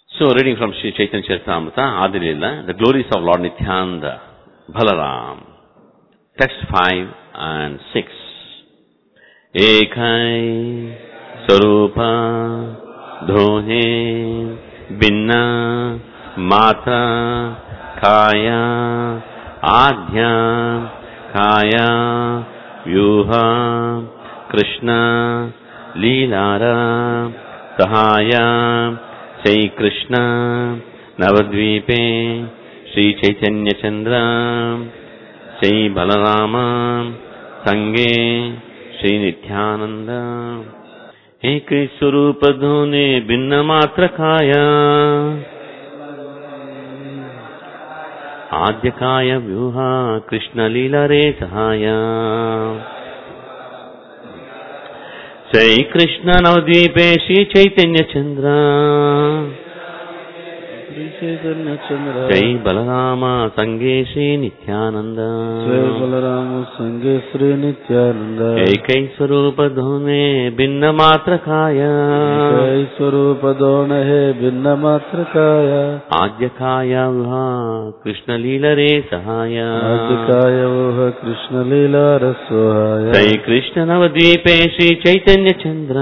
So, reading from Sri Chaitanya Charitamrita, Adilila, the glories of Lord Nityananda, Balaram. Text 5 and 6. Ekai Sarupa Dhohe Binna Mata Kaya Adhya Kaya Vyuha Krishna Leelara Sahaya Sai Krishna Navadvipe Sri Chaitanya Chandra Sai Balarama Sange Sri Nityananda एक स्वरूप धोने भिन्न मात्र खाया आद्य काय व्यूहा कृष्ण लीला रे सहाया श्री कृष्ण नवद्वीपे श्री चैतन्य चंद्र శ్రీ చైతన్య చంద్ర जय बलराम संगे श्री नित्यानंद శ్రీ బలరామ సంగే శ్రీ నిత్యానంద एक स्वरूप धोने भिन्न मात्र खाया జై స్వరూప దోణ హే భిన్న మాత్ర కాయ आद्य काया विहा कृष्ण लीला रे सहाया ఆదికాయ ఊహ కృష్ణ లీలా రసోహాయ जय कृष्ण नवद्वीपे श्री चैतन्य चंद्र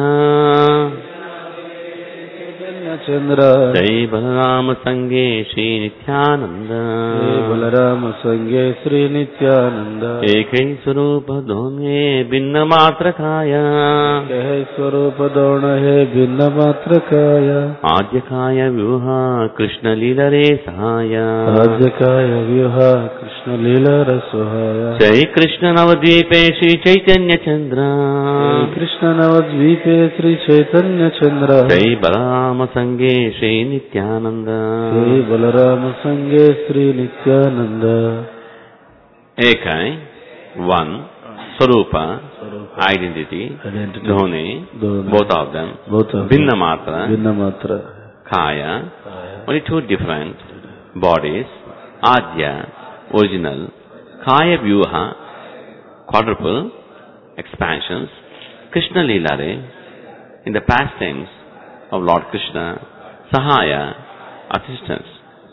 చైతన్య చంద్ర जय बलराम संगे श्री नित्यानंद శ్రీ బలరామ సంగే శ్రీ నిత్యానంద एक स्वरूप धोने भिन्न मात्र खाया జై స్వరూప దోణ హే భిన్న మాత్ర కాయ आद्य काय व्यूहा कृष्ण लीला रे सहाया ఆదికాయ వ్యూహ కృష్ణ లీలా రసోహాయ जय कृष्ण नवद्वीपे श्री चैतन्य चंद्र జై కృష్ణ నవద్వీపే శ్రీ చైతన్య చంద్ర जय बलराम संगे श्री नित्यानंद శ్రీ బలరామ సంగే శ్రీ నిత్యానంద एक है वन स्वरूप identity Identity. dhoni Dhoni. both of them Both of them. भिन्न मात्रा భిన్న మాత్ర kaya only two different bodies adya original kaya vyuha quadruple expansions krishna lilare in the past tense of lord krishna sahaya assistance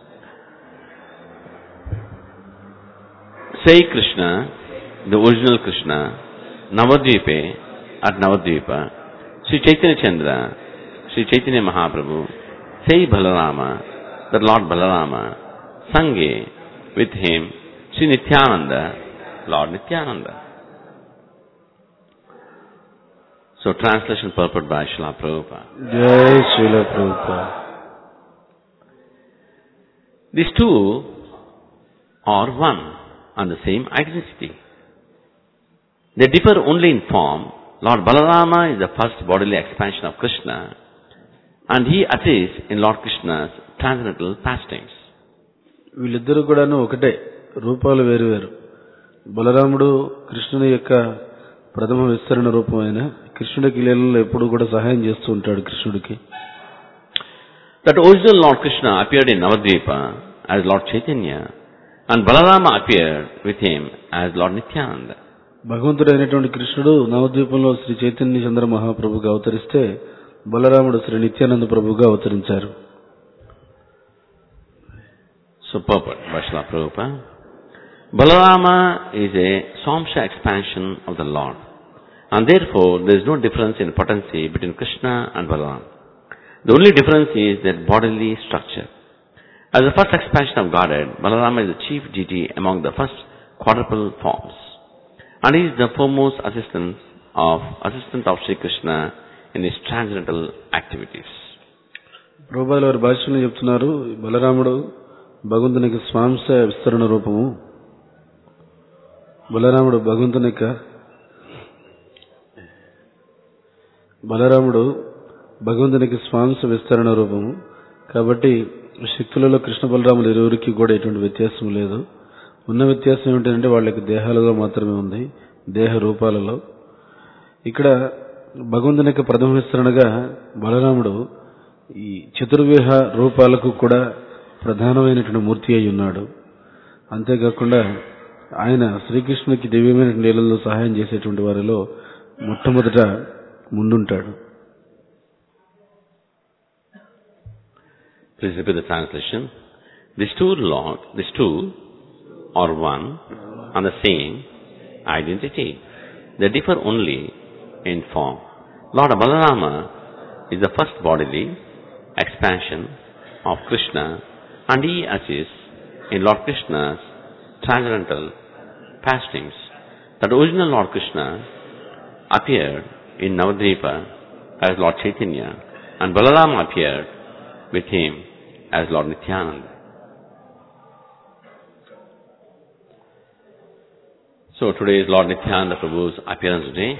say krishna the original krishna navadvipe at navadvipa sri chaitanya chandra sri chaitanya mahaprabhu say balarama the lord balarama sange with him sri nityananda lord nityananda so translation purport by Srila Prabhupada. జై శీల ప్రభుప These two are one and the same identity. They differ only in form. Lord Balarama is the first bodily expansion of Krishna and he assists in Lord Krishna's transcendental pastimes. వీళ్ళిద్దరు కూడాను ఒకటే రూపాలు వేరు వేరు బలరాముడు కృష్ణుని యొక్క ప్రథమ విస్తరణ రూపమైన కృష్ణుడికి లీలలో ఎప్పుడు కూడా సహాయం చేస్తూ ఉంటాడు కృష్ణుడికి That original Lord Krishna appeared in Navadvipa as Lord Chaitanya and Balarama appeared with him as Lord Nityananda. భగవంతుడైనటువంటి కృష్ణుడు నవద్వీపంలో శ్రీ చైతన్య చంద్ర మహాప్రభుగా అవతరిస్తే బలరాముడు శ్రీ నిత్యానంద ప్రభుగా అవతరించారు So purport by Srila Prabhupada. Balarama is a Samsha expansion of the Lord. And therefore, there is no difference in potency between Krishna and Balaram. The only difference is their bodily structure. As the first expansion of Godhead, Balarama is the chief deity among the first quadruple forms. And he is the foremost assistant of, assistant of Sri Krishna in his transcendental activities. ప్రభుపాదుల వారి భాష్యంలో చెప్తున్నారు బలరాముడు భగవంతునికి స్వాంశ విస్తరణ రూపము బలరాముడు భగవంతుని యొక్క బలరాముడు భగవంతునికి స్వాంశ విస్తరణ రూపము కాబట్టి శక్తులలో కృష్ణ బలరాములు ఇరువురికి కూడా ఎటువంటి వ్యత్యాసం లేదు ఉన్న వ్యత్యాసం ఏమిటంటే వాళ్ళకి దేహాలలో మాత్రమే ఉంది దేహ రూపాలలో ఇక్కడ భగవంతుని యొక్క ప్రథమ విస్తరణగా బలరాముడు ఈ చతుర్వ్యూహ రూపాలకు కూడా ప్రధానమైనటువంటి మూర్తి అయి ఉన్నాడు అంతేకాకుండా ఆయన శ్రీకృష్ణునికి దివ్యమైన నీళ్ళలో సహాయం చేసేటువంటి వారిలో మొట్టమొదట ముందుంటాడు Please repeat the translation. These two Lord, these two are one and the same identity. They differ only in form. Lord Balarama is the first bodily expansion of Krishna and he assists in Lord Krishna's transcendental pastings. That original Lord Krishna appeared in Navadvipa as Lord Chaitanya and Balarama appeared with him as Lord Nityananda. So today is Lord Nityananda Prabhu's appearance day,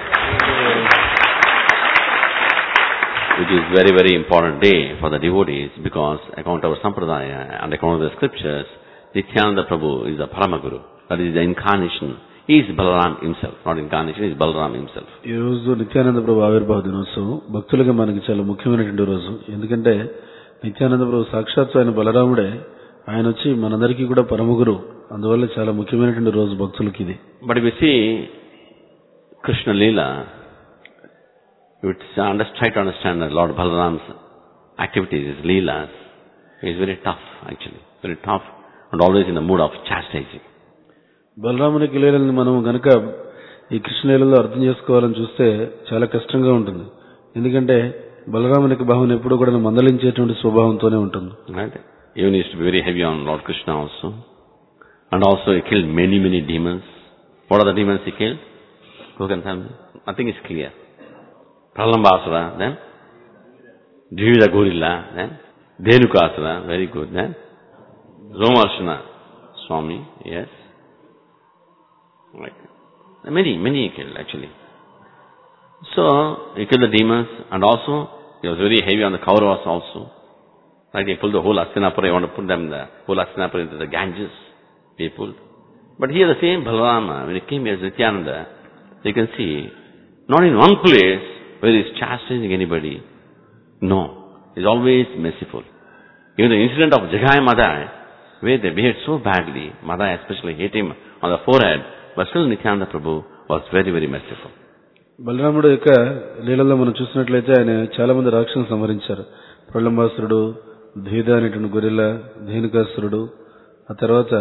which is very very important day for the devotees because according to our Sampradaya and according to the scriptures, Nityananda Prabhu is the Paramaguru, that is the incarnation. He is Balaram himself, not incarnation, he is Balaram himself. ఈ రోజు నిత్యానంద ప్రభు ఆవిర్భావ దినోత్సవం భక్తులుగా మనకి చాలా ముఖ్యమైనటువంటి రోజు ఎందుకంటే నిత్యానంద ప్రభు సాక్షాత్తు ఆయన బలరాముడే ఆయన వచ్చి మనందరికీ కూడా పరమగురు అందువల్ల చాలా ముఖ్యమైనటువంటి రోజు భక్తులకి ఇది But if we see Krishna Leela, we would under- try to understand that Lord Balaram's activities, his Leelas, is very tough actually, very tough and always in the mood of chastising. బలరామునికి లీలని మనం గనక ఈ కృష్ణలీలలో అర్థం చేసుకోవాలని చూస్తే చాలా కష్టంగా ఉంటుంది ఎందుకంటే బలరామునికి భావన ఎప్పుడూ కూడా మందలించేటువంటి స్వభావంతోనే ఉంటుంది Right? Even he used to be very heavy on Lord Krishna also. And also he killed many, many demons. What are the demons he killed? Who can tell me? Nothing is clear. Pralambasura, then? Dvivida Gorilla, then? Dhenukasura, very good, then? Romarshana Swami, yes. Right. Many, many he killed actually. So, he killed the demons and also he was very heavy on the Kauravas also. Right, he pulled the whole Astinapura, he wanted to put them, the whole Astinapura into the Ganges. He pulled. But here the same Balarama, when he came here as Nityananda, you can see, not in one place where he is chastising anybody. No. He's always merciful. Even the incident of Jagai Madai, where they behaved so badly, Madai especially hit him on the forehead, but still Nityananda Prabhu was very, very merciful. బలరాముడు యొక్క లీలలో మనం చూసినట్లయితే ఆయన చాలా మంది రాక్షసులను సంహరించారు ప్రళంబాసురుడు ధీద అనేటువంటి గొరిల్ల ధేనుకాసురుడు ఆ తర్వాత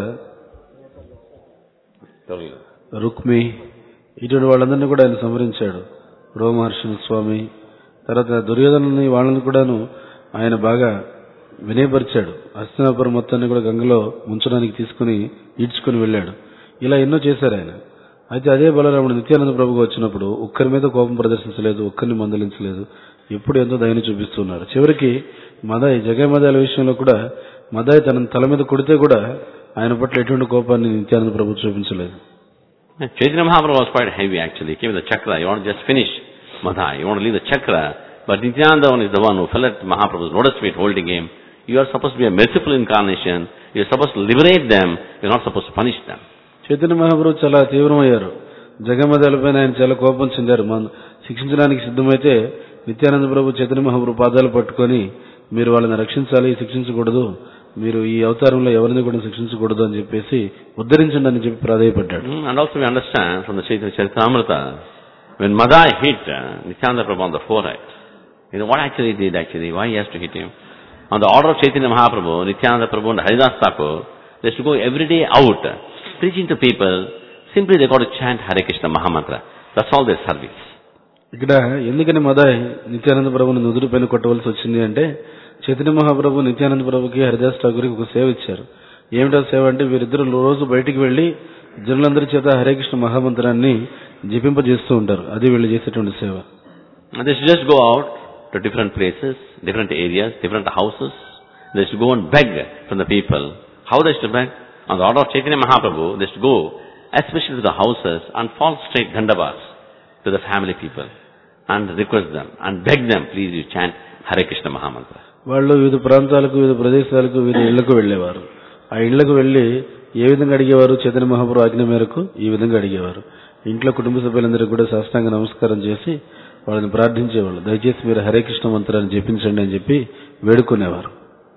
రుక్మి ఇటువంటి వాళ్ళందరినీ కూడా ఆయన సంహరించాడు రోమహర్షణ స్వామి తర్వాత దుర్యోధనని వాళ్ళని కూడాను ఆయన బాగా వినయపరిచాడు హస్తినాపురం మొత్తాన్ని కూడా గంగలో ముంచడానికి తీసుకుని ఈడ్చుకుని వెళ్ళాడు ఇలా ఎన్నో చేశారు ఆయన అయితే అదే బలరాముడు నిత్యానంద ప్రభుగా వచ్చినప్పుడు ఒక్కరి మీద కోపం ప్రదర్శించలేదు ఒక్కరిని మందలించలేదు ఎప్పుడు ఎంతో దయని చూపిస్తున్నారు చివరికి మదాయి జగన్ మదాల విషయంలో కూడా మదాయి తన తల మీద కొడితే కూడా ఆయన పట్ల ఎటువంటి కోపాన్ని నిత్యానంద ప్రభు చూపించలేదు Chaitanya Mahaprabhu was quite heavy actually. He came with the chakra. You want to just finish Madha. You want to leave the chakra. But Nityananda one is the one who fell at Mahaprabhu's lotus feet holding him. You are supposed to be a merciful incarnation. You are supposed to liberate them. You are not supposed to punish them. Chaitanya మహాప్రభు చాలా తీవ్రమయ్యారు జగమదాలపైన ఆయన చాలా కోపం చెందారు మన శిక్షించడానికి సిద్ధమైతే నిత్యానంద ప్రభు చైతన్య మహాప్రభు పాదాలు పట్టుకొని మీరు వాళ్ళని రక్షించాలి శిక్షించకూడదు మీరు ఈ అవతారంలో ఎవరిని కూడా శిక్షించకూడదు అని చెప్పేసి ఉద్ధరించండి అని చెప్పి ప్రాధాయపడ్డాడు Hmm, And also we understand from the Chaitanya Charitamrita, when Madai hit uh, Nityananda Prabhu on the forehead, you know what actually he did actually, why he has to hit him? On the order of Chaitanya Mahaprabhu, Nityananda Prabhu and Haridas Thakur, they used to go every day out, uh, preaching to people, simply they got to chant Hare Krishna Mahamantra. That's all their service. ఇక్కడ ఎందుకని మదాయ్ నిత్యానంద ప్రభుని నుదురు పైన కొట్టవలసి వచ్చింది అంటే చైతన్య మహాప్రభు నిత్యానంద ప్రభుకి హరిదాస్ ఠాకూర్కి ఒక సేవ ఇచ్చారు ఏమిటా సేవ అంటే వీరిద్దరు రోజు బయటికి వెళ్లి జనులందరి చేత హరే కృష్ణ మహామంత్రాన్ని జపింపజేస్తూ ఉంటారు అది వీళ్ళు చేసేటువంటి సేవ And they should just go out to different places, different areas, different houses. They should go and beg from the people. How they should beg? On the order of Chaitanya Mahaprabhu, they should go especially to the houses and fall straight dandavas to the family people and request them and beg them, please you chant Hare Krishna Mahamantra. వాళ్ళు వివిధ ప్రాంతాలకు వివిధ ప్రదేశాలకు వివిధ ఇళ్లకు వెళ్లేవారు ఆ ఇళ్లకు వెళ్లి ఏ విధంగా అడిగేవారు చైతన్య మహాప్రభు ఆజ్ఞ మేరకు ఈ విధంగా అడిగేవారు ఇంట్లో కుటుంబ సభ్యులందరికీ కూడా సాష్టాంగ నమస్కారం చేసి వాళ్ళని ప్రార్థించేవాళ్ళు దయచేసి మీరు హరే కృష్ణ మంత్రాన్ని జపించండి అని చెప్పి వేడుకునేవారు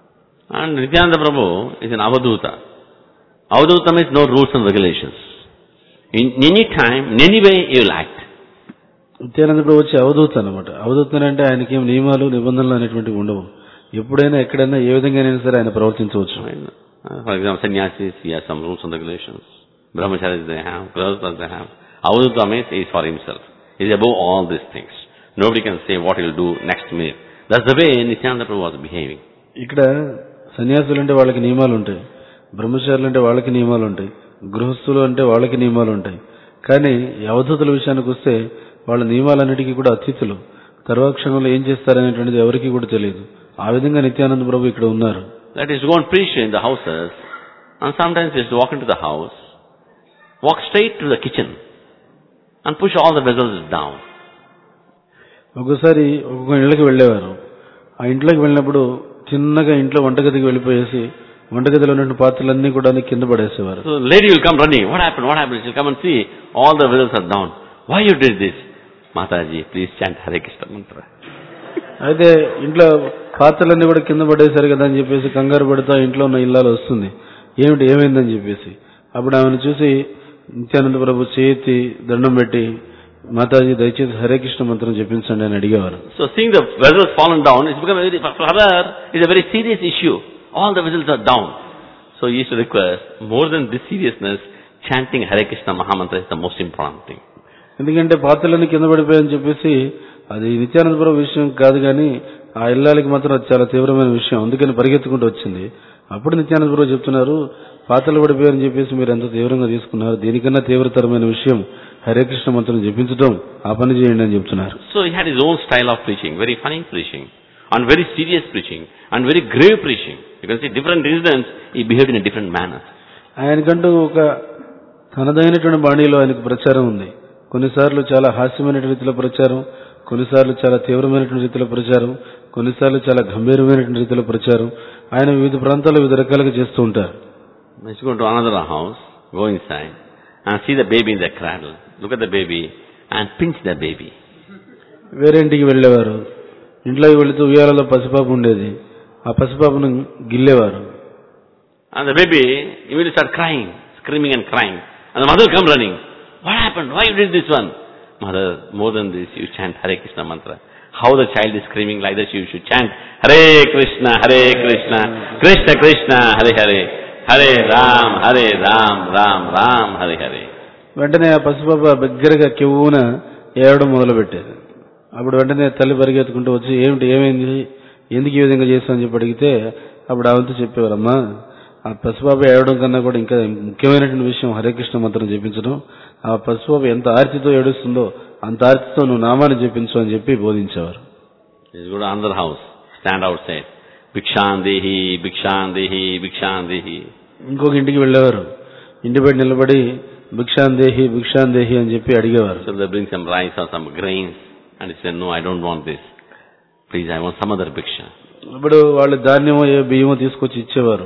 And Nityananda Prabhu is an Avaduta. Avaduta means no rules and regulations. In any time, in any way you will act. Nityananda ప్రభు వచ్చి అవధూత అనమాట అవధూత అంటే ఆయనకి ఏం నియమాలు నిబంధనలు అనేటువంటివి ఉండవు ఎప్పుడైనా ఎక్కడైనా ఏ విధంగానైనా సరే ఆయన ప్రవర్తించవచ్చు Right? Uh, for example, sannyasis, he has some rules and regulations. Brahmacharis they have, grahasthas they have. Avadutamis is for himself. He is above all these things. Nobody can say what he will do next minute. That's the way Nityananda Prabhu was behaving. ఇక్కడ సన్యాసులు అంటే వాళ్ళకి నియమాలు ఉంటాయి బ్రహ్మచారులు అంటే వాళ్ళకి నియమాలు ఉంటాయి గృహస్థులు అంటే వాళ్ళకి నియమాలు ఉంటాయి కానీ ఈ అవధూతుల విషయానికి వస్తే వాళ్ళ నియమాలన్నిటికీ కూడా అతిథులు తర్వాత క్షణంలో ఏం చేస్తారనేటువంటిది ఎవరికీ కూడా తెలియదు ఆ విధంగా నిత్యానంద ప్రభు ఇక్కడ ఉన్నారు That is to go and preach in the houses, and sometimes he is to walk into the house, walk straight to the kitchen, and push all the vessels down. ఒకసారి ఒక్కొక్క ఇళ్ళకి వెళ్ళేవారు ఆ ఇంట్లోకి వెళ్ళినప్పుడు చిన్నగా ఇంట్లో వంటగదికి వెళ్ళిపోయేసి వంటగదిలో ఉన్న పాత్రలన్నీ కూడా కింద పడేసేవారు So the lady will come running. What happened? What happened? She'll come and see all the vessels are down. Why you did this? Mataji, please chant Hare Krishna mantra. అయితే ఇంట్లో పాత్రలన్నీ కూడా కింద పడేశారు కదా అని చెప్పేసి కంగారు పడుతూ ఇంట్లో ఉన్న ఇల్లాలు వస్తుంది ఏమిటి ఏమైందని చెప్పేసి అప్పుడు ఆమెను చూసి నిత్యానంద ప్రభు చేతి దండం పెట్టి మాతాజీ దయచేసి హరే కృష్ణ మంత్రం చెప్పించండి అని అడిగేవారు So seeing the vessels fallen down, it's become a very, for her, it's a very serious issue. All the vessels are down. So he used to request, more than this seriousness, chanting Hare Krishna Mahamantra is the most important thing. ఎందుకంటే పాత్రలన్నీ కింద పడిపోయాయని చెప్పేసి అది నిత్యానంద ప్రభు విషయం కాదు కానీ ఆ ఇల్లాలకి మాత్రం అది చాలా తీవ్రమైన విషయం అందుకని పరిగెత్తుకుంటూ వచ్చింది అప్పుడు నిత్యానంద ప్రభు చెప్తున్నారు పాత్రలు పడిపోయారని చెప్పేసి మీరు ఎంత తీవ్రంగా తీసుకున్నారు దీనికన్నా తీవ్రతరమైన విషయం హరే కృష్ణ మంత్రం జపించడం ఆ పని చేయండి అని చెప్తున్నారు So he had his own style of preaching, very funny preaching, and very serious preaching, and very grave preaching. You can see different incidents, he behaved in a different manner. ఆయనకంటూ ఒక తనదైనటువంటి బాణీలో ఆయనకు ప్రచారం ఉంది కొన్నిసార్లు చాలా హాస్యమైన రీతిలో ప్రచారం కొన్నిసార్లు చాలా తీవ్రమైనటువంటి రీతిలో ప్రచారం కొన్నిసార్లు చాలా గంభీరమైనటువంటి రీతిలో ప్రచారం ఆయన వివిధ ప్రాంతాల్లో వివిధ రకాలుగా చేస్తూ ఉంటారు Let's go to another house, go inside, and see the baby in the cradle. Look at the baby, and pinch the baby. వేరే ఇంటికి వెళ్ళేవారు ఇంట్లోకి వెళుతూ ఉయ్యాలలో పసిపాప ఉండేది ఆ పసిపాపను గిల్లేవారు And the baby immediately start crying, screaming and crying. And the mother will come running. What happened? Why you did this one? Mother, more than this, you chant Hare Krishna mantra. How the child is screaming like this, you should chant Hare Krishna, Hare Krishna, Krishna Krishna, Hare Hare, Hare Ram, Hare Ram, Ram Ram, Hare Hare. వెంటనే ఆ పసిపాప బిగ్గరగా కెవ్వున ఏడవడం మొదలుపెట్టేది అప్పుడు వెంటనే తల్లి పరిగెత్తుకుంటూ వచ్చి ఏమిటి ఏమైంది ఎందుకు ఈ విధంగా చేస్తావు అని చెప్పి అడిగితే అప్పుడు ఆవంతా చెప్పేవారు అమ్మా ఆ పసిపాప ఏడవడం కన్నా కూడా ఇంకా ముఖ్యమైనటువంటి విషయం హరే కృష్ణ మంత్రం చెప్పించడం ఆ పసిపాప ఎంత ఆర్తితో ఏడుస్తుందో అంత ఆర్తితో నువ్వు నామాన్ని చెప్పించు అని చెప్పి బోధించేవారు Let's go to another house, stand outside. Bhikshandehi, Bhikshandehi, Bhikshandehi. ఇంకొక ఇంటికి వెళ్ళేవారు ఇంటి బయట నిలబడి భిక్షాందేహి భిక్షాందేహి అని చెప్పి అడిగేవారు So they bring some rice or some grains, and he said, no, I don't want this. Please, I want some other Bhiksha. ఇప్పుడు వాళ్ళు ధాన్యమో ఏ బియ్యమో తీసుకొచ్చి ఇచ్చేవారు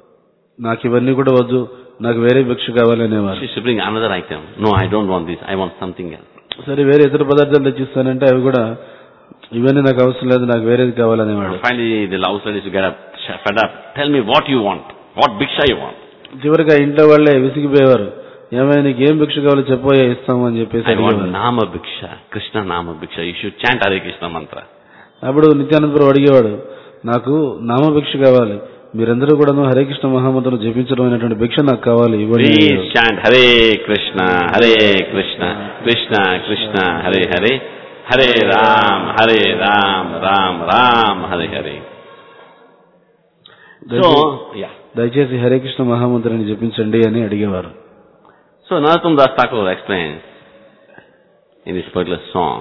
నాకు ఇవన్నీ కూడా వద్దు నాకు వేరే భిక్ష కావాలనేవారు She should bring another item. No, I don't want this. I want something else. సరే వేరే ఇతర పదార్థాలు తెచ్చిస్తానంటే అవి కూడా ఇవన్నీ నాకు అవసరం లేదు నాకు వేరేది కావాలనేవాడు And finally, the house lady should get up, fed up. Tell me what you want. What Bhiksha you want. చివరికి ఆ ఇంట్లో వాళ్ళే విసిగిపోయేవారు ఏమైనా నీకు ఏం భిక్ష కావాలో చెప్పోయే ఇస్తాము అని చెప్పేసి I want అడిగేవారు Nama Bhiksha. Krishna Nama Bhiksha. You should chant Hare Krishna mantra. అప్పుడు నిత్యానందపురం అడిగేవాడు నాకు నామ భిక్ష కావాలి మీరందరూ కూడా హరే కృష్ణ మహామంత్రం జపించడం అనేటువంటి భిక్ష నాకు కావాలి ఇవ్వండి Please chant Hare Krishna, Hare Krishna, Krishna Krishna, Hare Hare, Hare Ram, Hare Ram, Ram Ram, Hare Hare. So, yeah. దయచేసి హరే కృష్ణ మహామంత్రాన్ని జపించండి అని అడిగేవారు So Narottam Das Thakur explains in this particular song,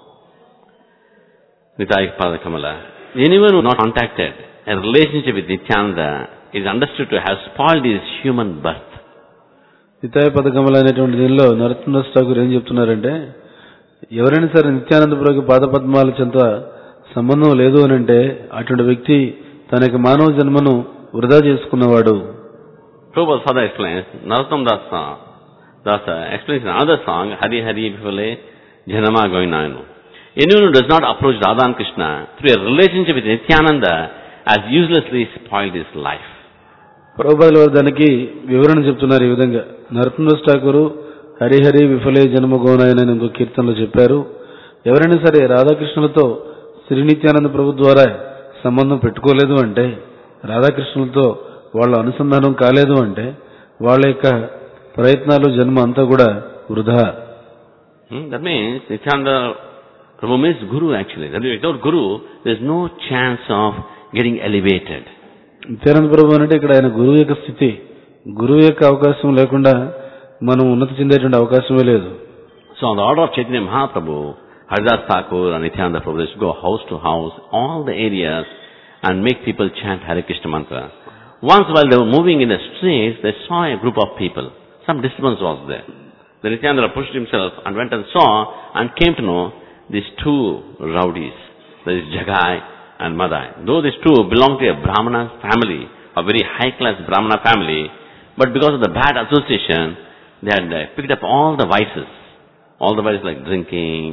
Nitai Padakamala, anyone who not contacted a relationship with Nityananda is understood to have spoiled his human birth. నితాయ పథకములు అనేటువంటి దీనిలో నరసింహదాస్ ఠాకూర్ ఏం చెప్తున్నారంటే ఎవరైనా సరే నిత్యానందపురికి పాదపద్మాల చెంత సంబంధం లేదు అని అంటే అటువంటి వ్యక్తి తన యొక్క మానవ జన్మను వృధా చేసుకున్నవాడు Prabhupada further explains, Narottam Das Dasa explains in another song, Hari Hari Bhivale Janama Goinayanu. Anyone who does not approach Radha and Krishna through a relationship with Nityananda has uselessly spoiled his life. ప్రభుపాదుల వారు దానికి వివరణ చెప్తున్నారు ఈ విధంగా నరసింహదాస్ ఠాకూరు హరిహరి విఫలే జన్మ గోనాయన అని ఇంకో కీర్తనలో చెప్పారు ఎవరైనా సరే రాధాకృష్ణులతో శ్రీ నిత్యానంద ప్రభు ద్వారా సంబంధం పెట్టుకోలేదు అంటే రాధాకృష్ణులతో వాళ్ళ అనుసంధానం కాలేదు అంటే వాళ్ళ యొక్క ప్రయత్నాలు జన్మ అంతా కూడా వృధా Hmm? That means Nityananda Prabhu means Guru actually. That means without Guru, there is no chance of getting elevated. Nityananda ప్రభు అంటే ఇక్కడ ఆయన గురువు యొక్క స్థితి గురువు యొక్క అవకాశం లేకుండా మనం ఉన్నతి చెందేటువంటి అవకాశమే లేదు So on the order of Chaitanya Mahaprabhu, Haridas Thakur and Nityananda Prabhu used to go house to house, all the areas, and make people chant Hare Krishna mantra. Once while they were moving in the streets, they saw a group of people. Some disturbance was there. Then Nityananda pushed himself and went and saw and came to know these two rowdies. There is Jagai and Madai. Though these two belong to a Brahmana family, a very high class Brahmana family, but because of the bad association, they had uh, picked up all the vices. All the vices like drinking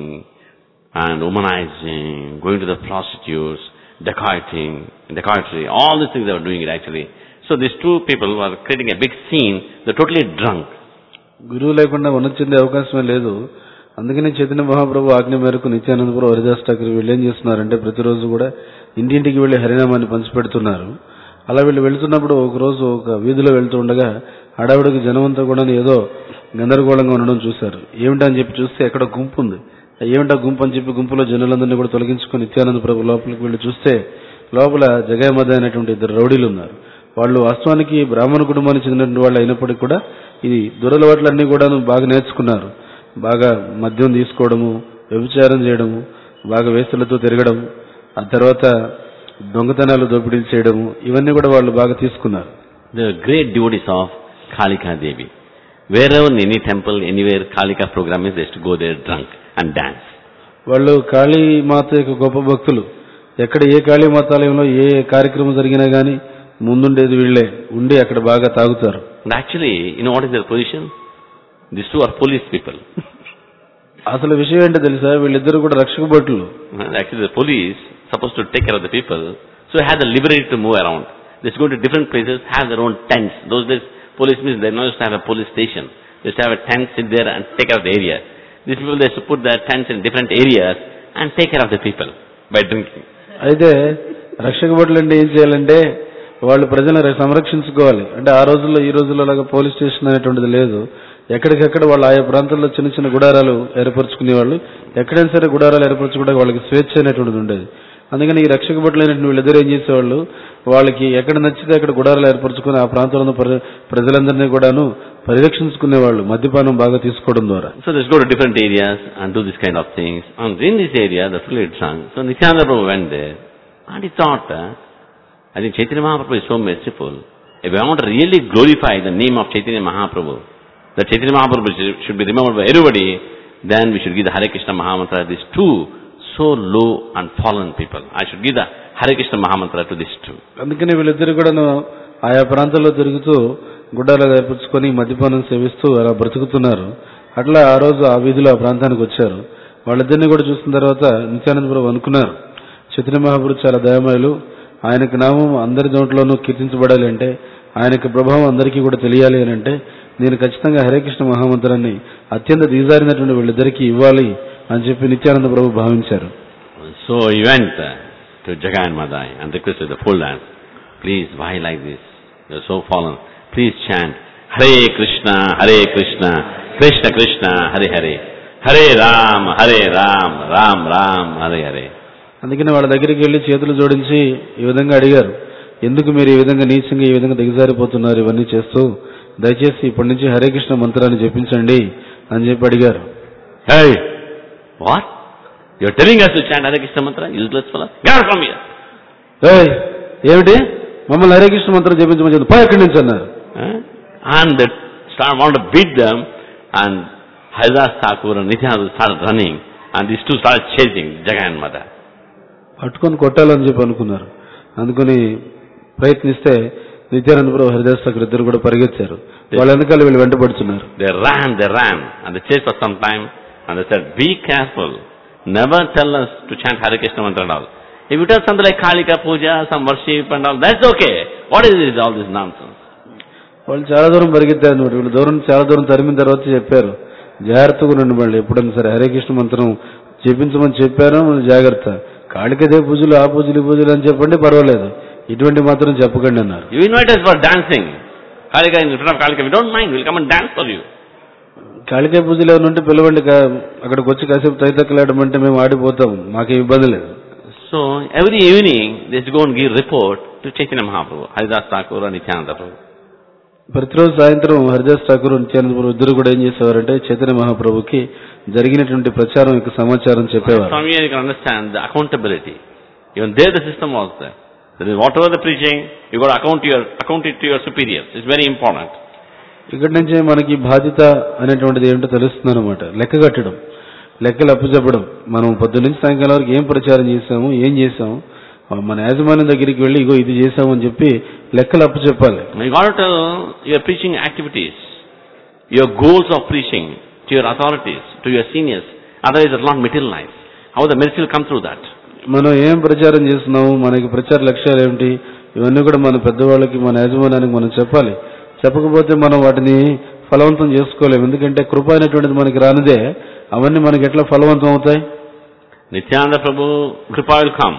and womanizing, going to the prostitutes, dacoiting, dacoitry, all these things they were doing it actually. So these two people were creating a big scene, they're totally drunk. గురువు లేకుండా ఉన్నతి చెందే అవకాశమే లేదు అందుకని చైతన్య మహాప్రభు ఆజ్ఞ మేరకు నిత్యానందపురం హరిదాస్ ఠాకూర్ వీళ్ళు ఏం చేస్తున్నారంటే ప్రతిరోజు కూడా ఇంటింటికి వెళ్లి హరినామాన్ని పంచిపెడుతున్నారు అలా వీళ్ళు వెళ్తున్నప్పుడు ఒక రోజు ఒక వీధిలో వెళ్తూ ఉండగా హడావిడికి జనమంతా కూడా ఏదో గందరగోళంగా ఉండడం చూశారు ఏమిటని చెప్పి చూస్తే ఎక్కడ గుంపు ఉంది ఏమిటా గుంపు అని చెప్పి గుంపులో జనులందరినీ కూడా తొలగించుకొని నిత్యానంద ప్రభు లోపలికి వెళ్ళి చూస్తే లోపల జగయమద అనేటువంటి ఇద్దరు రౌడీలు ఉన్నారు వాళ్ళు వాస్తవానికి బ్రాహ్మణ కుటుంబానికి చెందినటువంటి వాళ్ళు అయినప్పటికీ కూడా ఇది దురలవాట్లన్నీ కూడా బాగా నేర్చుకున్నారు బాగా మద్యం తీసుకోవడము వ్యభిచారం చేయడము బాగా వేస్తులతో తిరగడం ఆ తర్వాత దొంగతనాలు దోపిడీలు చేయడము ఇవన్నీ కూడా వాళ్ళు బాగా తీసుకున్నారు They were great devotees of Kalika Devi. Wherever in any temple, anywhere Kalika program is, they used to go there drunk and dance. వాళ్ళు కాళీ మాత యొక్క గొప్ప భక్తులు ఎక్కడ ఏ కాళీ మాతాలయంలో ఏ కార్యక్రమం జరిగినా గానీ ముందుండేది వీళ్ళే ఉండి అక్కడ బాగా తాగుతారు And actually, you know what is their position? These two are police people. అసలు విషయం ఏంటో తెలుసా వీళ్ళిద్దరు కూడా రక్షక భటులు And actually, the police supposed to take care of the people, so they had the liberty to move around. They used to go to different places, have their own tents. Those days, police means they not used to have a police station. They used to have a tent, sit there and take care of the area. These people, they used to put their tents in different areas and take care of the people by drinking. అయితే రక్షక భటులు అంటే ఏం చేయాలంటే వాళ్ళు ప్రజలను సంరక్షించుకోవాలి అంటే ఆ రోజుల్లో ఈ రోజుల్లో లాగా పోలీస్ స్టేషన్ అనేటువంటిది లేదు ఎక్కడికెక్కడ వాళ్ళు ఆయా ప్రాంతాల్లో చిన్న చిన్న గుడారాలు ఏర్పరచుకునేవాళ్ళు ఎక్కడైనా సరే గుడారాలు ఏర్పరచుకోవడానికి వాళ్ళకి స్వేచ్ఛ అనేటువంటిది ఉండేది అందుకని ఈ రక్షక భటులైనటువంటి వీళ్ళిద్దరు ఏం చేసేవాళ్ళు వాళ్ళకి ఎక్కడ నచ్చితే అక్కడ గుడారాలు ఏర్పరచుకుని ఆ ప్రాంతంలో ఉన్న ప్ర- ప్రజలందరినీ కూడాను పరిరక్షించుకునేవాళ్ళు మద్యపానం బాగా తీసుకోవడం ద్వారా So they just go to different areas and do this kind of things. And in this area, the fully drunk. So Nityananda Prabhu went there and he thought, uh, I think Chaitanya Mahaprabhu is so merciful. If I want to really glorify the name of Chaitanya Mahaprabhu, that Chaitanya Mahaprabhu should- should be remembered by everybody, then we should give the Hare Krishna Mahamantra to these two so low and fallen people. I should give the Hare Krishna Mahamantra to these two. అందుకని వీళ్ళిద్దరు కూడాను ఆయా ప్రాంతాల్లో తిరుగుతూ గుడ్డాలు ఏర్పరచుకొని మద్యపానం సేవిస్తూ అలా బ్రతుకుతున్నారు అట్లా ఆ రోజు ఆ వీధిలో ఆ ప్రాంతానికి వచ్చారు వాళ్ళిద్దరిని కూడా చూసిన తర్వాత నిత్యానంద ప్రభు అనుకున్నారు చైతన్య మహాపురు చాలా దయమయులు ఆయనకు నామం అందరి దాంట్లోనూ కీర్తించబడాలి అంటే ఆయనకు ప్రభావం అందరికీ కూడా తెలియాలి అని అంటే నేను ఖచ్చితంగా హరే కృష్ణ మహామంత్రాన్ని అత్యంత దిగజారినటువంటి వీళ్ళిద్దరికీ ఇవ్వాలి అని చెప్పి నిత్యానంద ప్రభు భావించారు So he went uh, to Jagai and Madai and requested the full dance. Please, why like this? You're so fallen. Please chant Hare Krishna, Hare Krishna, Krishna Krishna, Hare Hare. Hare Ram, Hare Ram, Ram Ram, Hare Hare. అందుకని వాళ్ళ దగ్గరికి వెళ్ళి చేతులు జోడించి ఈ విధంగా అడిగారు ఎందుకు మీరు ఈ విధంగా నీచంగా ఈ విధంగా దిగజారిపోతున్నారు ఇవన్నీ చేస్తూ దయచేసి ఇప్పటి నుంచి హరే కృష్ణ మంత్రాన్ని జపించండి అని చెప్పి అడిగారు Hey, what? You're telling us to chant Hare Krishna mantra? Useless fellow. Get out from here. "ఏయ్, ఏమిటి మమ్మల్ని హరే కృష్ణ మంత్రం జపించమని చెప్పి పై ఎక్కడి నుంచి అన్నారు Huh? And they start, want to beat them and Haridas Thakur and Nityananda started running and these two started chasing Jagai and Madai. పట్టుకొని కొట్టాలని చెప్పి అనుకున్నారు అందుకని ప్రయత్నిస్తే నిత్యానంద ప్రభు హరిదాస్ ఠాకూర్ ఇద్దరు కూడా పరిగెత్తారు వాళ్ళ వెనకాల వీళ్ళు వెంటబడుతున్నారు They ran, they ran, and they chased for some time, and they said, be careful. Never tell us to chant Hare Krishna mantra and all. If you tell something like Kalika Puja, some worship and all, that's okay. What is this, all this nonsense? వాళ్ళు చాలా దూరం పరిగెత్తారు అన్నమాట వీళ్ళు దూరం చాలా దూరం తరిమిన తర్వాత చెప్పారు జాగ్రత్తగా ఉండండి మళ్ళీ ఎప్పుడైనా సరే హరే కృష్ణ మంత్రం జపించమని చెప్పారు మళ్ళీ జాగ్రత్త కాళికదే పూజలు ఆ పూజలు ఈ పూజలు అని చెప్పండి పర్వాలేదు ఇటువంటి మాత్రం చెప్పకండి అన్నారు You invite us for dancing. Kalika in front of Kalika, we don't mind, we'll come and dance for you. కాళికాయ పూజలు ఏమైనా ఉంటే పిలవండి కా- అక్కడికి వచ్చి కాసేపు తైతక్కలాడమంటే మేము ఆడిపోతాం మాకేం ఇబ్బంది లేదు So every evening they used to go and give report to Chaitanya Mahaprabhu, Haridas Thakur and Nityananda Prabhu. ప్రతిరోజు సాయంత్రం హరిదాస్ ఠాకూర్ నిత్యానంద ప్రభు ఇద్దరు కూడా ఏం చేసేవారంటే చైతన్య మహాప్రభుకి జరిగినటువంటి ప్రచారం యొక్క సమాచారం చెప్పేవారు From here you can understand the accountability. Even there the system was there. That is whatever the preaching, you got to account, to your, account it to your superiors. It's very important. ఇక్కడి నుంచే మనకి బాధ్యత అనేటువంటిది ఏమిటో తెలుస్తుంది అనమాట లెక్క కట్టడం లెక్కలు అప్పచెప్పడం మనం పొద్దున్నుంచి సాయంకాలం వరకు ఏం ప్రచారం చేశాము ఏం చేశాము మన యాజమాన్యం దగ్గరికి వెళ్ళి ఇగో ఇది చేశాము అని చెప్పి లెక్కలు అప్పచెప్పాలి You got to tell your preaching activities, your goals of preaching to your authorities, to your seniors. Otherwise it will not materialize. How the miracle will come through that? మనం ఏం ప్రచారం చేస్తున్నాము మనకి ప్రచార లక్ష్యాలు ఏమిటి ఇవన్నీ కూడా మన పెద్దవాళ్ళకి మన యాజమాన్యానికి మనం చెప్పాలి చెప్పకపోతే మనం వాటిని ఫలవంతం చేసుకోలేము ఎందుకంటే కృప అనేటువంటిది మనకి రానిదే అవన్నీ మనకి ఎట్లా ఫలవంతం అవుతాయి Nityananda Prabhu, Kripa will come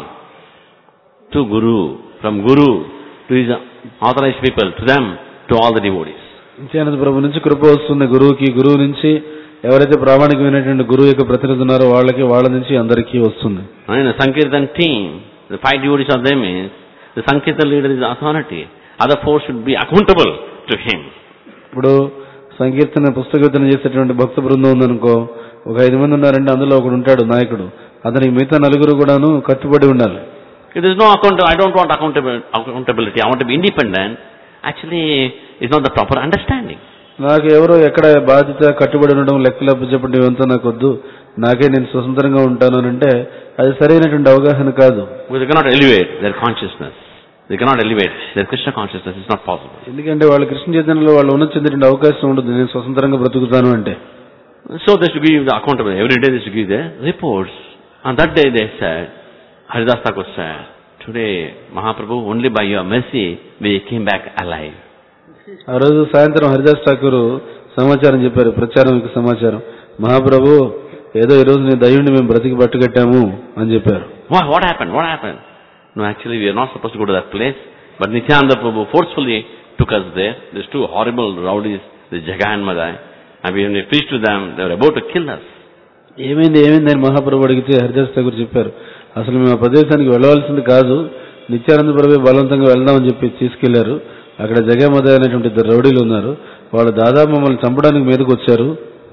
to Guru, from Guru to his authorized people, to them, to all the devotees. Nityananda ప్రభు నుంచి కృప వస్తుంది గురువుకి గురువు నుంచి ఎవరైతే ప్రామాణికమైనటువంటి గురువు యొక్క ప్రతినిధి ఉన్నారో వాళ్ళకి వాళ్ళ నుంచి అందరికీ వస్తుంది And in the Sankirtan team, the five devotees of them is, the Sankirtan leader is the authority. Other four should be accountable to him. ఇప్పుడు సంకీర్తన పుస్తకీర్తన చేసేటువంటి భక్త బృందం ఉందనుకో ఒక ఐదు మంది ఉన్నారంటే అందులో ఒకడు ఉంటాడు నాయకుడు అతనికి మిగతా నలుగురు కూడాను కట్టుబడి ఉండాలి If there is no account, I don't want accountability, accountability, I want to be independent, actually is not the proper understanding. నాకు ఎవరో ఎక్కడ బాధ్యత కట్టుబడి ఉండడం లెక్కలప్పు చెప్పండి ఇవంతా నాకు వద్దు నాకే నేను స్వతంత్రంగా ఉంటాను అని అంటే అది సరైనటువంటి అవగాహన కాదు Because they cannot elevate their consciousness. They cannot elevate their Krishna consciousness. It's not possible. ఎందుకంటే వాళ్ళ కృష్ణ చైతన్యంలో వాళ్ళు ఉన్న చెందిన అవకాశం ఉండదు నేను స్వతంత్రంగా బ్రతుకుతాను అంటే So they should give the accountability. Every day they should give their reports. On that day they said, Haridas Thakur said, today Mahaprabhu, only by your mercy we came back alive. ఆ రోజు సాయంత్రం హరిదాస్ ఠాకూర్ సమాచారం చెప్పారు ప్రచారం యొక్క సమాచారం మహాప్రభు ఏదో ఈ రోజు నీ దయ్యుడిని మేము బ్రతికి పట్టుకట్టాము అని చెప్పారు What, what happened? What happened? No, actually we are not supposed to go to that place. But Nityananda Prabhu forcefully took us there. These two horrible rowdies, the Jaga and Madai. And when we preached to them, they were about to kill us. ఏమైంది ఏమైంది అని మహాప్రభు అడిగితే హరిదాస్ ఠాకూర్ చెప్పారు అసలు మేము ఆ ప్రదేశానికి వెళ్ళవలసింది కాదు నిత్యానంద ప్రభు బలవంతంగా వెళ్దామని చెప్పి తీసుకెళ్లారు అక్కడ జగమద అనేటువంటి ఇద్దరు రౌడీలు ఉన్నారు వాళ్ళు దాదాపు మమ్మల్ని చంపడానికి మీదకి వచ్చారు